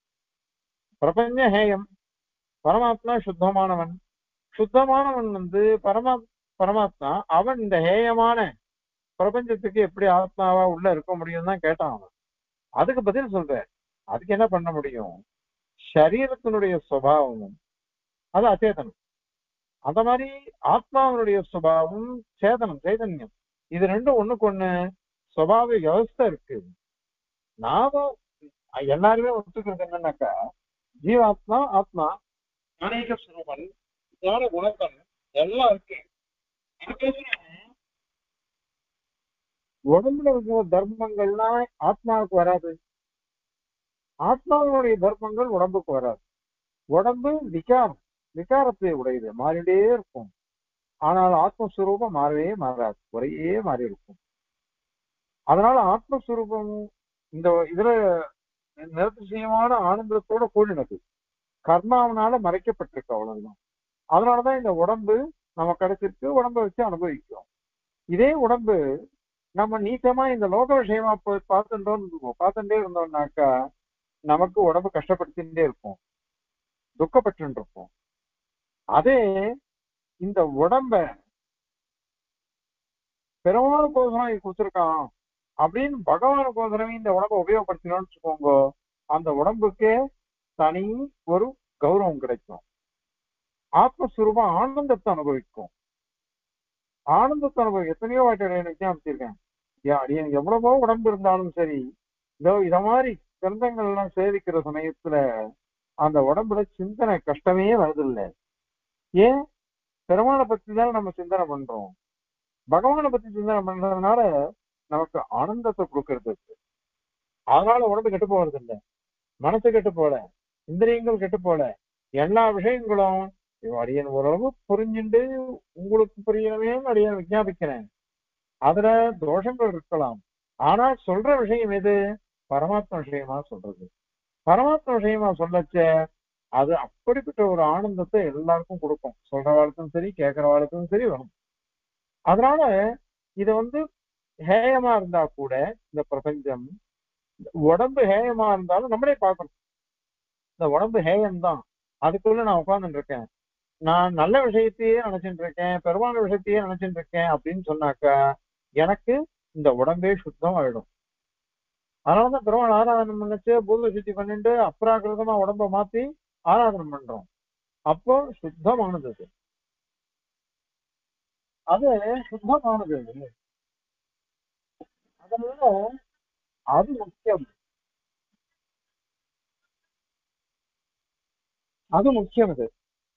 பிரபஞ்ச ஹேயம் பரமாத்மா சுத்தமானவன் சுத்தமானவன் வந்து பரமா பரமாத்மா அவன் இந்த ஹேயமான பிரபஞ்சத்துக்கு எப்படி ஆத்மாவா உள்ள இருக்க முடியும் தான் கேட்டான் அவன் அதுக்கு பதில் சொல்ற அதுக்கு என்ன பண்ண முடியும் சரீரத்தினுடைய சுவாவமும் அது அச்சேதனம் அந்த மாதிரி ஆத்மாவினுடைய சுபாவம் சேதனம் சைதன்யம் இது ரெண்டும் ஒண்ணுக்கு ஒண்ணு சுவாவ வியவஸ்தை இருக்கு நாம எல்லாருமே ஒத்துக்கிறது என்னன்னாக்கா ஜீவாத்மா ஆத்மா அநேக சுரூபன் ஞான குணத்தன் எல்லாம் இருக்கு அதுக்கோசரம் உடம்புல இருக்கிற தர்மங்கள்லாம் ஆத்மாவுக்கு வராது ஆத்மாவினுடைய தர்மங்கள் உடம்புக்கு வராது உடம்பு விகாரம் விகாரத்தை உடையது மாறிட்டே இருக்கும் ஆனால் ஆத்மஸ்வரூபம் மாறவே மாறாது ஒரே மாறி இருக்கும் அதனால ஆத்மஸ்வரூபம் இந்த இதுல நிரதிசயமான ஆனந்தத்தோட கூடினது கர்மாவனால மறைக்கப்பட்டிருக்கு அவ்வளவுதான் அதனாலதான் இந்த உடம்பு நம்ம கிடைச்சிருக்கு உடம்ப வச்சு அனுபவிக்கிறோம் இதே உடம்பு நம்ம நீச்சமா இந்த லோக விஷயமா போய் பார்த்துட்டோம் பார்த்துட்டே இருந்தோம்னாக்கா நமக்கு உடம்பு கஷ்டப்படுத்திட்டே இருக்கும் துக்கப்பட்டு இருப்போம் அதே இந்த உடம்ப பெருமாளுக்கோசரம் இது கொடுத்துருக்கான் அப்படின்னு பகவானுக்கோசரமே இந்த உடம்ப உபயோகப்படுத்தினோம்னு வச்சுக்கோங்க அந்த உடம்புக்கே தனி ஒரு கௌரவம் கிடைக்கும் ஆத்மஸ்வரூபம் ஆனந்தத்தை அனுபவிக்கும் ஆனந்தத்தை அனுபவி எத்தனையோ வாட்டி எனக்கு அமைச்சிருக்கேன் அடியன் எவ்வளவோ உடம்பு இருந்தாலும் சரி இதோ இத மாதிரி கிரந்தங்கள் எல்லாம் சேவிக்கிற சமயத்துல அந்த உடம்புல சிந்தனை கஷ்டமே வருதில்லை ஏன் பெருமானை பத்தி தான் நம்ம சிந்தனை பண்றோம் பகவானை பத்தி சிந்தனை பண்றதுனால நமக்கு ஆனந்தத்தை கொடுக்கறது அதனால உடம்பு கெட்டு போறது இல்லை மனசு கெட்டு போல இந்திரியங்கள் கெட்டு போல எல்லா விஷயங்களும் அடியன் ஓரளவு புரிஞ்சுண்டு உங்களுக்கு புரியவே அடியன் விஞ்ஞாபிக்கிறேன் அதுல தோஷங்கள் இருக்கலாம் ஆனா சொல்ற விஷயம் எது பரமாத்ம விஷயமா சொல்றது பரமாத்ம விஷயமா சொல்லச்ச அது அப்படிப்பட்ட ஒரு ஆனந்தத்தை எல்லாருக்கும் கொடுக்கும் சொல்றவாளுக்கும் சரி கேட்கறவாளுக்கும் சரி வரும் அதனால இது வந்து ஹேயமா இருந்தா கூட இந்த பிரபஞ்சம் உடம்பு ஹேயமா இருந்தாலும் நம்மளே பார்க்கணும் இந்த உடம்பு ஹேயம்தான் அதுக்குள்ள நான் உட்கார்ந்துட்டு இருக்கேன் நான் நல்ல விஷயத்தையே நினைச்சிட்டு இருக்கேன் பெருமான விஷயத்தையே நினைச்சிட்டு இருக்கேன் அப்படின்னு சொன்னாக்கா எனக்கு இந்த உடம்பே சுத்தம் ஆயிடும் அதனாலதான் பெருமாள் ஆராதனம் பண்ணிச்சு பூத சுத்தி பண்ணிட்டு அப்ராகிருதமா உடம்ப மாத்தி ஆராதனம் பண்றோம் அப்போ சுத்தமானது அது அது சுத்தமானது அது அதனால அது முக்கியம் அது முக்கியம் இது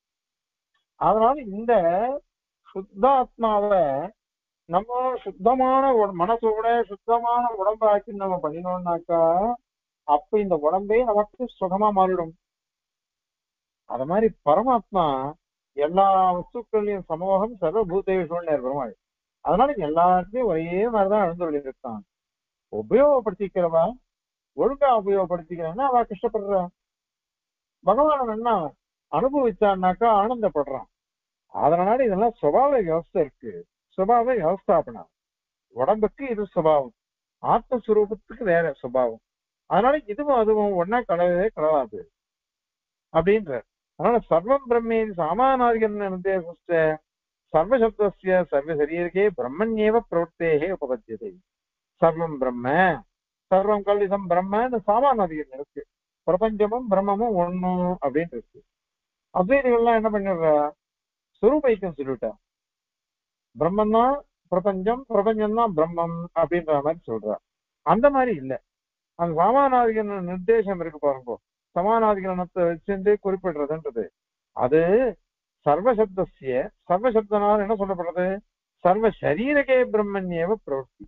அதனால இந்த சுத்தாத்மாவை நம்ம சுத்தமான மனசோட சுத்தமான உடம்பாக்கி நம்ம பண்ணினோம்னாக்கா அப்ப இந்த உடம்பே நமக்கு சுகமா மாறிடும் அத மாதிரி பரமாத்மா எல்லா வஸ்துக்களையும் சமூகம் சர்வபூதேஷன் பெருமாள் அதனால எல்லாத்தையும் ஒரே மாதிரிதான் எழுந்துள்ள இருக்கான் உபயோகப்படுத்திக்கிறவா ஒழுங்கா உபயோகப்படுத்திக்கிறேன்னா அவ கஷ்டப்படுறா பகவான் என்ன அனுபவிச்சான்னாக்கா ஆனந்தப்படுறான் அதனால இதெல்லாம் சுபாவ வியவஸ்தை இருக்கு சுபாவ வியவஸ்தாபனம் உடம்புக்கு இது சுபாவம் ஆத்மஸ்வரூபத்துக்கு வேற சுபாவம் அதனால இதுவும் அதுவும் ஒன்னா கலவே கலவாது அப்படின்ற அதனால சர்வம் பிரம்மேன் சாமானாதிகன் நிர்தேச சர்வசப்தஸ்ய சர்வ சரீரகே பிரம்மண்யேவ பிரவர்த்தேகே உபபத்தியதை சர்வம் பிரம்ம சர்வம் கல்விதம் பிரம்ம இந்த சாமானாதிகன் இருக்கு பிரபஞ்சமும் பிரம்மமும் ஒண்ணு அப்படின்னு இருக்கு அத்வைதிகள்லாம் என்ன பண்ணிடுறா சுரூபைக்கம் சொல்லிட்டா பிரம்மன் தான் பிரபஞ்சம் பிரபஞ்சம் தான் பிரம்மம் அப்படின்ற மாதிரி சொல்றா அந்த மாதிரி இல்ல அந்த சமானாதிகரண நிர்தேசம் இருக்கு பாருங்க சமானாதிகரணத்தை வச்சுட்டு குறிப்பிடுறதுன்றது அது சர்வசப்தசிய சர்வசப்தனால் என்ன சொல்லப்படுறது சர்வ சரீரகே பிரம்மன்யேவ பிரவர்த்தி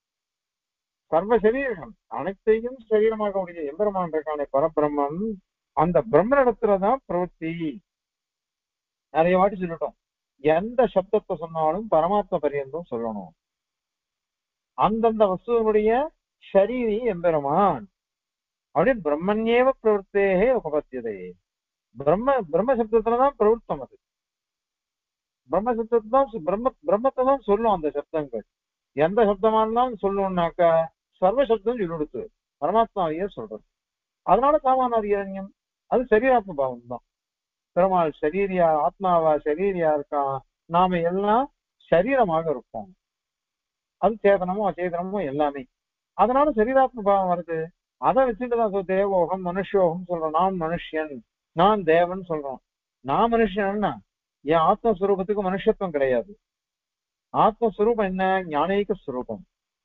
சர்வ சரீரம் அனைத்தையும் சரீரமாக உடைய எம்பெருமான் இருக்கான பரபிரம்மம் அந்த பிரம்மனிடத்துலதான் பிரவர்த்தி நிறைய வாட்டி சொல்லிட்டோம் எந்த சப்தத்தை சொன்னாலும் பரமாத்ம பரியந்தம் சொல்லணும் அந்தந்த வஸ்துவனுடைய ஷரீரி எம்பெருமான் அப்படின்னு பிரம்மன்யேவ பிரவர்த்தேகே உபபத்தியதை பிரம்ம பிரம்ம சப்தத்துலதான் பிரவருத்தம் அது பிரம்ம சப்தத்தை தான் பிரம்ம பிரம்மத்தை தான் சொல்லும் அந்த சப்தங்கள் எந்த சப்தமா இருந்தாலும் சொல்லணும்னாக்கா சர்வ சப்தம் சொல்லிடுத்து பரமாத்மாவையே சொல்றது அதனால சாமானாதிகரண்யம் அது சரீராத்ம பாவம் தான் பெருமாள் சரீரியா ஆத்மாவா சரீரியா இருக்கான் நாம எல்லாம் சரீரமாக இருப்போம் அது சேதனமோ அச்சேதனமோ எல்லாமே அதனால சரீராத்ம பாவம் வருது அதை வச்சுட்டு தான் தேவோகம் மனுஷோகம் சொல்றோம் நான் மனுஷன் நான் தேவன் சொல்றோம் நான் மனுஷன்னா என் ஆத்மஸ்வரூபத்துக்கு மனுஷத்துவம் கிடையாது ஆத்மஸ்வரூபம் என்ன ஞானீக ஸ்வரூபம்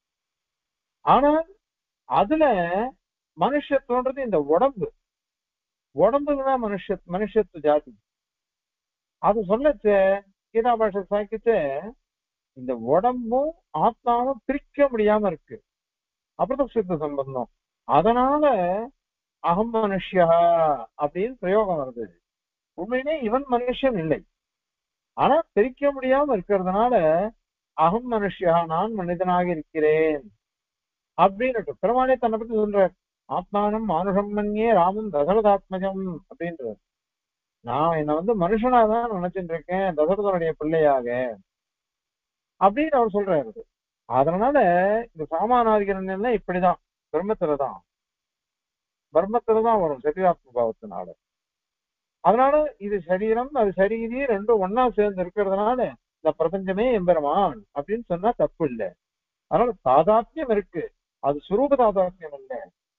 ஆனா அதுல மனுஷத்துவன்றது இந்த உடம்பு உடம்புக்குதான் மனுஷ மனுஷத்து ஜாதி அது சொல்லச்ச கீதா பாஷ சாக்கிட்டு இந்த உடம்பும் ஆத்மாவும் பிரிக்க முடியாம இருக்கு அப்பிரதக்ஷித்த சம்பந்தம் அதனால அகம் மனுஷ்யா அப்படின்னு பிரயோகம் வருது உண்மையிலே இவன் மனுஷன் இல்லை ஆனா பிரிக்க முடியாம இருக்கிறதுனால அகம் மனுஷ்யா நான் மனிதனாக இருக்கிறேன் அப்படின்னு பெருமானே தன்னை பத்தி சொல்றார் ஆத்மானம் மானுஷம் மன்யே ராமன் தசரதாத்மஜம் அப்படின்றார் நான் என்னை வந்து மனுஷனா தான் நினைச்சிட்டு இருக்கேன் தசரதனுடைய பிள்ளையாக அப்படின்னு அவர் சொல்றாரு அதனால இந்த சாமானாதிகரன் எல்லாம் இப்படிதான் பிரம்மத்துலதான் பிரம்மத்துலதான் வரும் சரீராத்ம பாவத்தினால அதனால இது சரீரம் அது சரீரி ரெண்டும் ஒன்னா சேர்ந்து இருக்கிறதுனால இந்த பிரபஞ்சமே எம்பெருமான் அப்படின்னு சொன்னா தப்பு இல்லை அதனால தாதாத்மியம் இருக்கு அது சுரூப தாதாத்மியம் இல்ல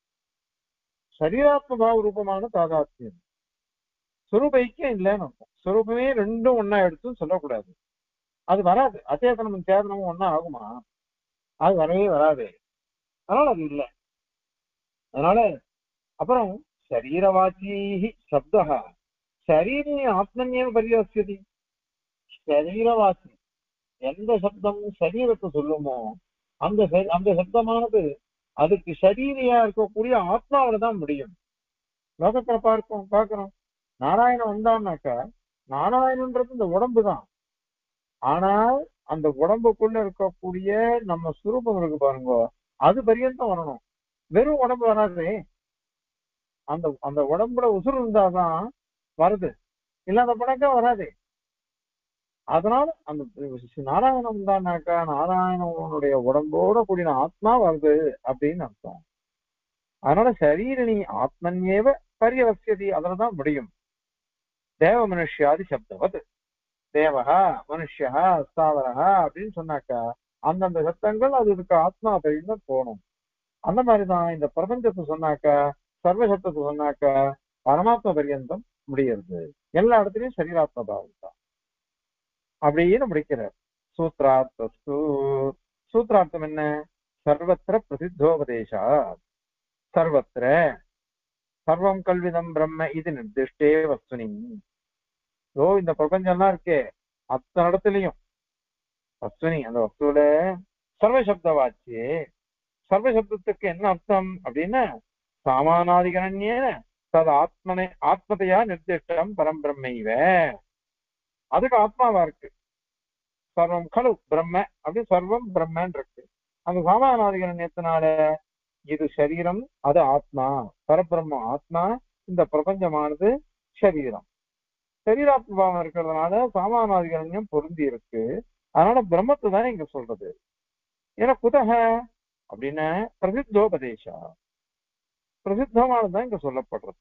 சரீராத்ம பாவ ரூபமான தாதாத்மியம் சுரூப ஐக்கியம் இல்லைன்னு அர்த்தம் சுரூபமே ரெண்டும் ஒன்னா எடுத்துன்னு சொல்லக்கூடாது அது வராது அச்சேதனமும் சேதனமும் ஒன்னா ஆகுமா அது வரவே வராது அதனால அது இல்லை அதனால அப்புறம் சரீரவாச்சி சப்தா சரீரே ஆத்மன்யேவ பரிவசியதி சரீரவாசி எந்த சப்தம் சரீரத்தை சொல்லுமோ அந்த ச- அந்த சப்தமானது அதுக்கு சரீரியா இருக்கக்கூடிய ஆத்மாவில தான் முடியும் லோகத்துல பார்ப்போம் பார்க்கிறோம் நாராயணன் வந்தான்னாக்கா நாராயணன்றது இந்த உடம்பு தான் ஆனால் அந்த உடம்புக்குள்ள இருக்கக்கூடிய நம்ம சுரூபம் இருக்கு பாருங்க அது பரியந்தம் வரணும் வெறும் உடம்பு வராது அந்த அந்த உடம்புல உசுறு இருந்தாதான் வருது இல்லாத படக்கா வராது அதனால அந்த நாராயணம் தானாக்கா நாராயணனுடைய உடம்போட கூடின ஆத்மா வருது அப்படின்னு அர்த்தம் அதனால சரீரணி ஆத்மன்யேவ பரியவசியதி அதுலதான் முடியும் தேவ மனுஷ்யாதி சப்தவத் தேவகா மனுஷா ஸ்தாவரகா அப்படின்னு சொன்னாக்கா அந்தந்த சத்தங்கள் அது இதுக்கு ஆத்மா பரியந்தம் போகணும் அந்த மாதிரிதான் இந்த பிரபஞ்சத்தை சொன்னாக்கா சர்வ சத்தத்தை சொன்னாக்கா பரமாத்ம பரியந்தம் முடியறது எல்லா இடத்துலயும் சரீராத்ம பாவம் தான் அப்படின்னு முடிக்கிறார் சூத்ரார்த்தஸ்து சூத்ரார்த்தம் என்ன சர்வத்திர பிரசித்தோபதேசா சர்வத்திர சர்வம் கல்விதம் பிரம்ம இது நிர்திஷ்டே வஸ்துனி ஓ இந்த பிரபஞ்சம்லாம் இருக்கே அத்தனை இடத்துலயும் வஸ்துனி அந்த வஸ்துல சர்வசப்த வாச்சு சர்வசப்தத்துக்கு என்ன அர்த்தம் அப்படின்னா சாமானாதிகரண்யேன தது ஆத்மனை ஆத்மதையா நிர்திஷ்டம் பரம்பிரம்மைவ அதுக்கு ஆத்மாவா இருக்கு சர்வம் கலு பிரம்ம அப்படி சர்வம் பிரம்மன் இருக்கு அந்த சாமானாதிகரண்யத்தினால இது சரீரம் அது ஆத்மா பரபிரம்ம ஆத்மா இந்த பிரபஞ்சமானது சரீரம் சரீராத்மாவம் இருக்கிறதுனால சாமானாதிகரண்யம் பொருந்தி இருக்கு அதனால பிரம்மத்தை தான் இங்க சொல்றது ஏன்னா குதக அப்படின்னா பிரசித்தோபதேசா பிரசித்தமானதுதான் இங்க சொல்லப்படுறது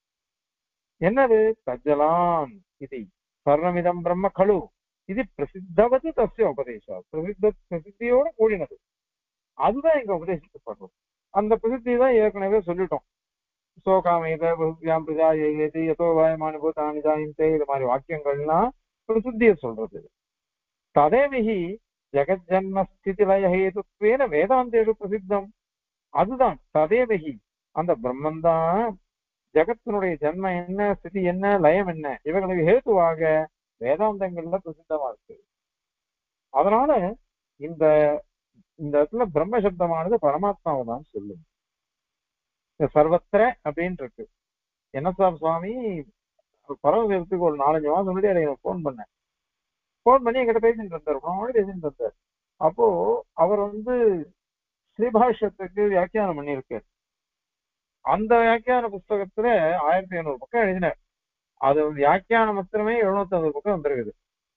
என்னது தஜலான் இது சர்வமிதம் பிரம்ம கழு இது பிரசித்தவது தஸ்ய உபதேசா பிரசித்த பிரசித்தியோட கூடினது அதுதான் இங்க உபதேசிக்கப்படுறது அந்த பிரசித்தி தான் ஏற்கனவே சொல்லிட்டோம் சோகாமேத பகுதியாம் பிரஜா ஏது எதோ வாயமான பூதானி ஜாயிந்தே இது மாதிரி வாக்கியங்கள்லாம் பிரசித்திய சொல்றது ததேவிகி ஜெகஜன்ம ஸ்திதி லய ஹேதுத்வேன வேதாந்தேஷு பிரசித்தம் அதுதான் ததேவகி அந்த பிரம்மன் தான் ஜெகத்தினுடைய ஜென்மம் என்ன ஸ்திதி என்ன லயம் என்ன இவர்களுக்கு ஹேத்துவாக வேதாந்தங்கள்ல பிரசித்தமா இருக்கு அதனால இந்த இந்த இடத்துல பிரம்ம சப்தமானது பரமாத்மாவை தான் சொல்லும் இந்த சர்வத்திர அப்படின்னு இருக்கு என்ன சார் சுவாமி பரமவேதத்துக்கு ஒரு நாலஞ்சு மாதம் முன்னாடி எனக்கு ஃபோன் பண்ணேன் ஃபோன் பண்ணி என்கிட்ட பேசிட்டு இருந்தார் ரொம்ப நாள் பேசிட்டு இருந்தார் அப்போ அவர் வந்து ஸ்ரீபாஷ்யத்துக்கு வியாக்கியானம் பண்ணியிருக்கார் அந்த வியாக்கியான புஸ்தகத்துல ஆயிரத்தி ஐநூறு பக்கம் எழுதினார் அது வியாக்கியானம் மாத்திரமே எழுநூத்தி ஐம்பது பக்கம் வந்திருக்குது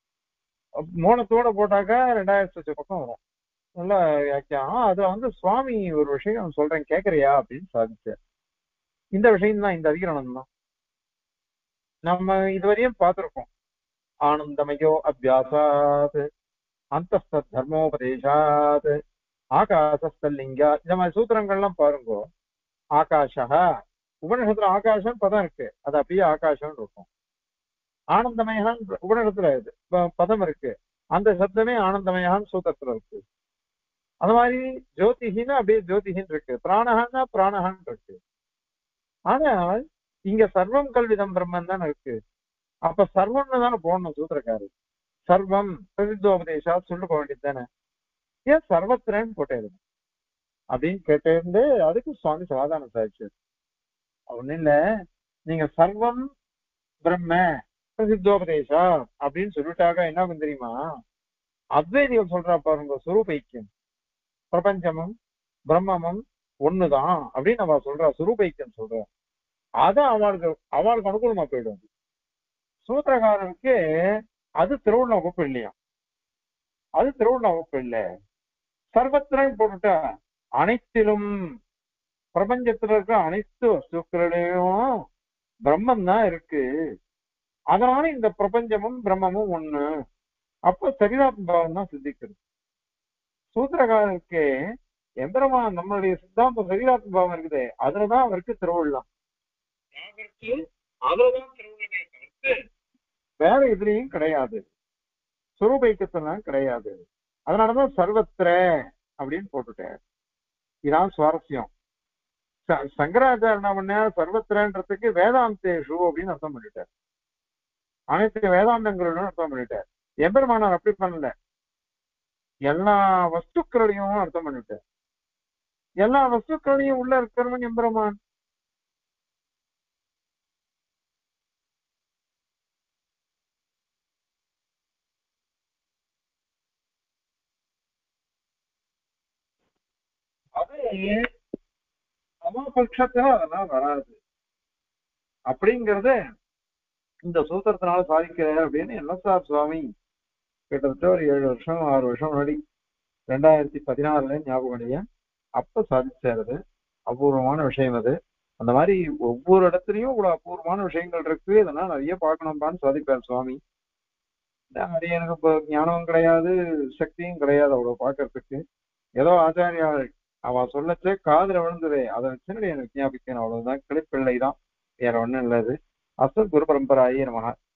மூலத்தோட போட்டாக்கா ரெண்டாயிரத்தி லட்சம் பக்கம் வரும் நல்ல வியாக்கியானம் அதுல வந்து சுவாமி ஒரு விஷயம் சொல்றேன் கேக்குறியா அப்படின்னு சாதிச்சார் இந்த விஷயம் தான் இந்த அதிகரணம் தான் நம்ம இதுவரையும் பார்த்திருக்கோம் ஆனந்தமயோ அபியாசாத் அந்த தர்மோபதேசாத் ஆகாசஸ்தல்லிங்கா இந்த மாதிரி சூத்திரங்கள்லாம் பாருங்க ஆகாஷா உபநிஷத்துல ஆகாஷம் பதம் இருக்கு அது அப்படியே ஆகாஷம் இருக்கும் ஆனந்தமயகான் உபநிஷத்துல இது ப- பதம் இருக்கு அந்த சப்தமே ஆனந்தமயகான் சூத்திரத்துல இருக்கு அந்த மாதிரி ஜோதிஹின்னா அப்படியே ஜோதிஹின் இருக்கு பிராணஹான்னா பிராணஹான் இருக்கு ஆனால் இங்க சர்வம் கல்விதம் பிரம்மன் தானே இருக்கு அப்ப சர்வம்னு தானே போடணும் சூத்திரக்காரர் சர்வம் பிரசித்தோபதேசா சொல்லிட்டு போக வேண்டியது தானே ஏன் சர்வத்திரன்னு போட்டேன் அப்படின்னு கேட்டிருந்து அதுக்கு சுவாமி சமாதானம் சாதிச்சார் ஒண்ணு இல்ல நீங்க சர்வம் பிரம்ம பிரசித்தோபதேசா அப்படின்னு சொல்லிட்டாக்க என்ன ஆகும் தெரியுமா அத்வைதிகள் சொல்றா பாருங்க சுரூபைக்கியம் பிரபஞ்சமும் பிரம்மமும் ஒண்ணுதான் அப்படின்னு அவ சொல்றா சுரூபைக்கியம் சொல்றா அதான் அவளுக்கு அவளுக்கு அனுகூலமா போயிடும் சூத்திரகாரனுக்கு அது திருவுள்ள வகுப்பு இல்லையா அது திருவுள்ள வகுப்பு இல்ல சர்வத்திரம் போட்டுட்டா அனைத்திலும் பிரபஞ்சத்துல இருக்க அனைத்து வஸ்துக்களிலையும் பிரம்மம் தான் இருக்கு அதனால இந்த பிரபஞ்சமும் பிரம்மமும் ஒண்ணு அப்ப சரிதாத்ம பாவம் தான் சித்திக்கிறது சூத்திரகாரருக்கு எந்திரமா நம்மளுடைய சித்தாந்தம் சரிதாத்ம பாவம் இருக்குது அதுலதான் அவருக்கு திருவிழம் அவருக்கு அதுலதான் திருவிழமே தவிர்த்து வேற எதுலயும் கிடையாது சுரூபைக்கத்தெல்லாம் கிடையாது அதனாலதான் சர்வத்திர அப்படின்னு போட்டுட்டேன் இதான் சுவாரஸ்யம் ச- சங்கராச்சாரிய என்ன பண்ணார் சர்வத்திரன்றதுக்கு வேதாந்தேஷு அப்படின்னு அர்த்தம் பண்ணிட்டார் அனைத்து வேதாந்தங்களும் அர்த்தம் பண்ணிட்டார் எம்பெருமானார் அப்படி பண்ணல எல்லா வஸ்துக்களையும் அர்த்தம் பண்ணிட்டார் எல்லா வஸ்துக்களையும் உள்ள இருக்கிறவன் எம்பெருமான் அது சமபட்சத்துல அதெல்லாம் வராது அப்படிங்கறத இந்த சூத்திரத்தினால சாதிக்கிறார் அப்படின்னு என்எஸ்ஆர் சுவாமி கிட்டத்தட்ட ஒரு ஏழு வருஷம் ஆறு வருஷம் முன்னாடி ரெண்டாயிரத்தி பதினாறுல ஞாபகம் இல்லையா அப்ப சாதிச்சாரு அபூர்வமான விஷயம் அது அந்த மாதிரி ஒவ்வொரு இடத்துலயும் இவ்வளவு அபூர்வமான விஷயங்கள் இருக்கு இதெல்லாம் நிறைய பார்க்கணும்பான்னு சாதிப்பார் சுவாமி அது எனக்கு இப்போ ஞானமும் கிடையாது சக்தியும் கிடையாது அவ்வளவு பார்க்கறதுக்கு ஏதோ ஆச்சாரியா அவ சொல்லச்சே காதுல விழுந்ததே அதை வச்சு எனக்கு ஞாபிக்கணும் அவ்வளவுதான் கிளிப்பிள்ளை தான் வேற ஒண்ணும் இல்லது அசல் குரு பரம்பராயே நமக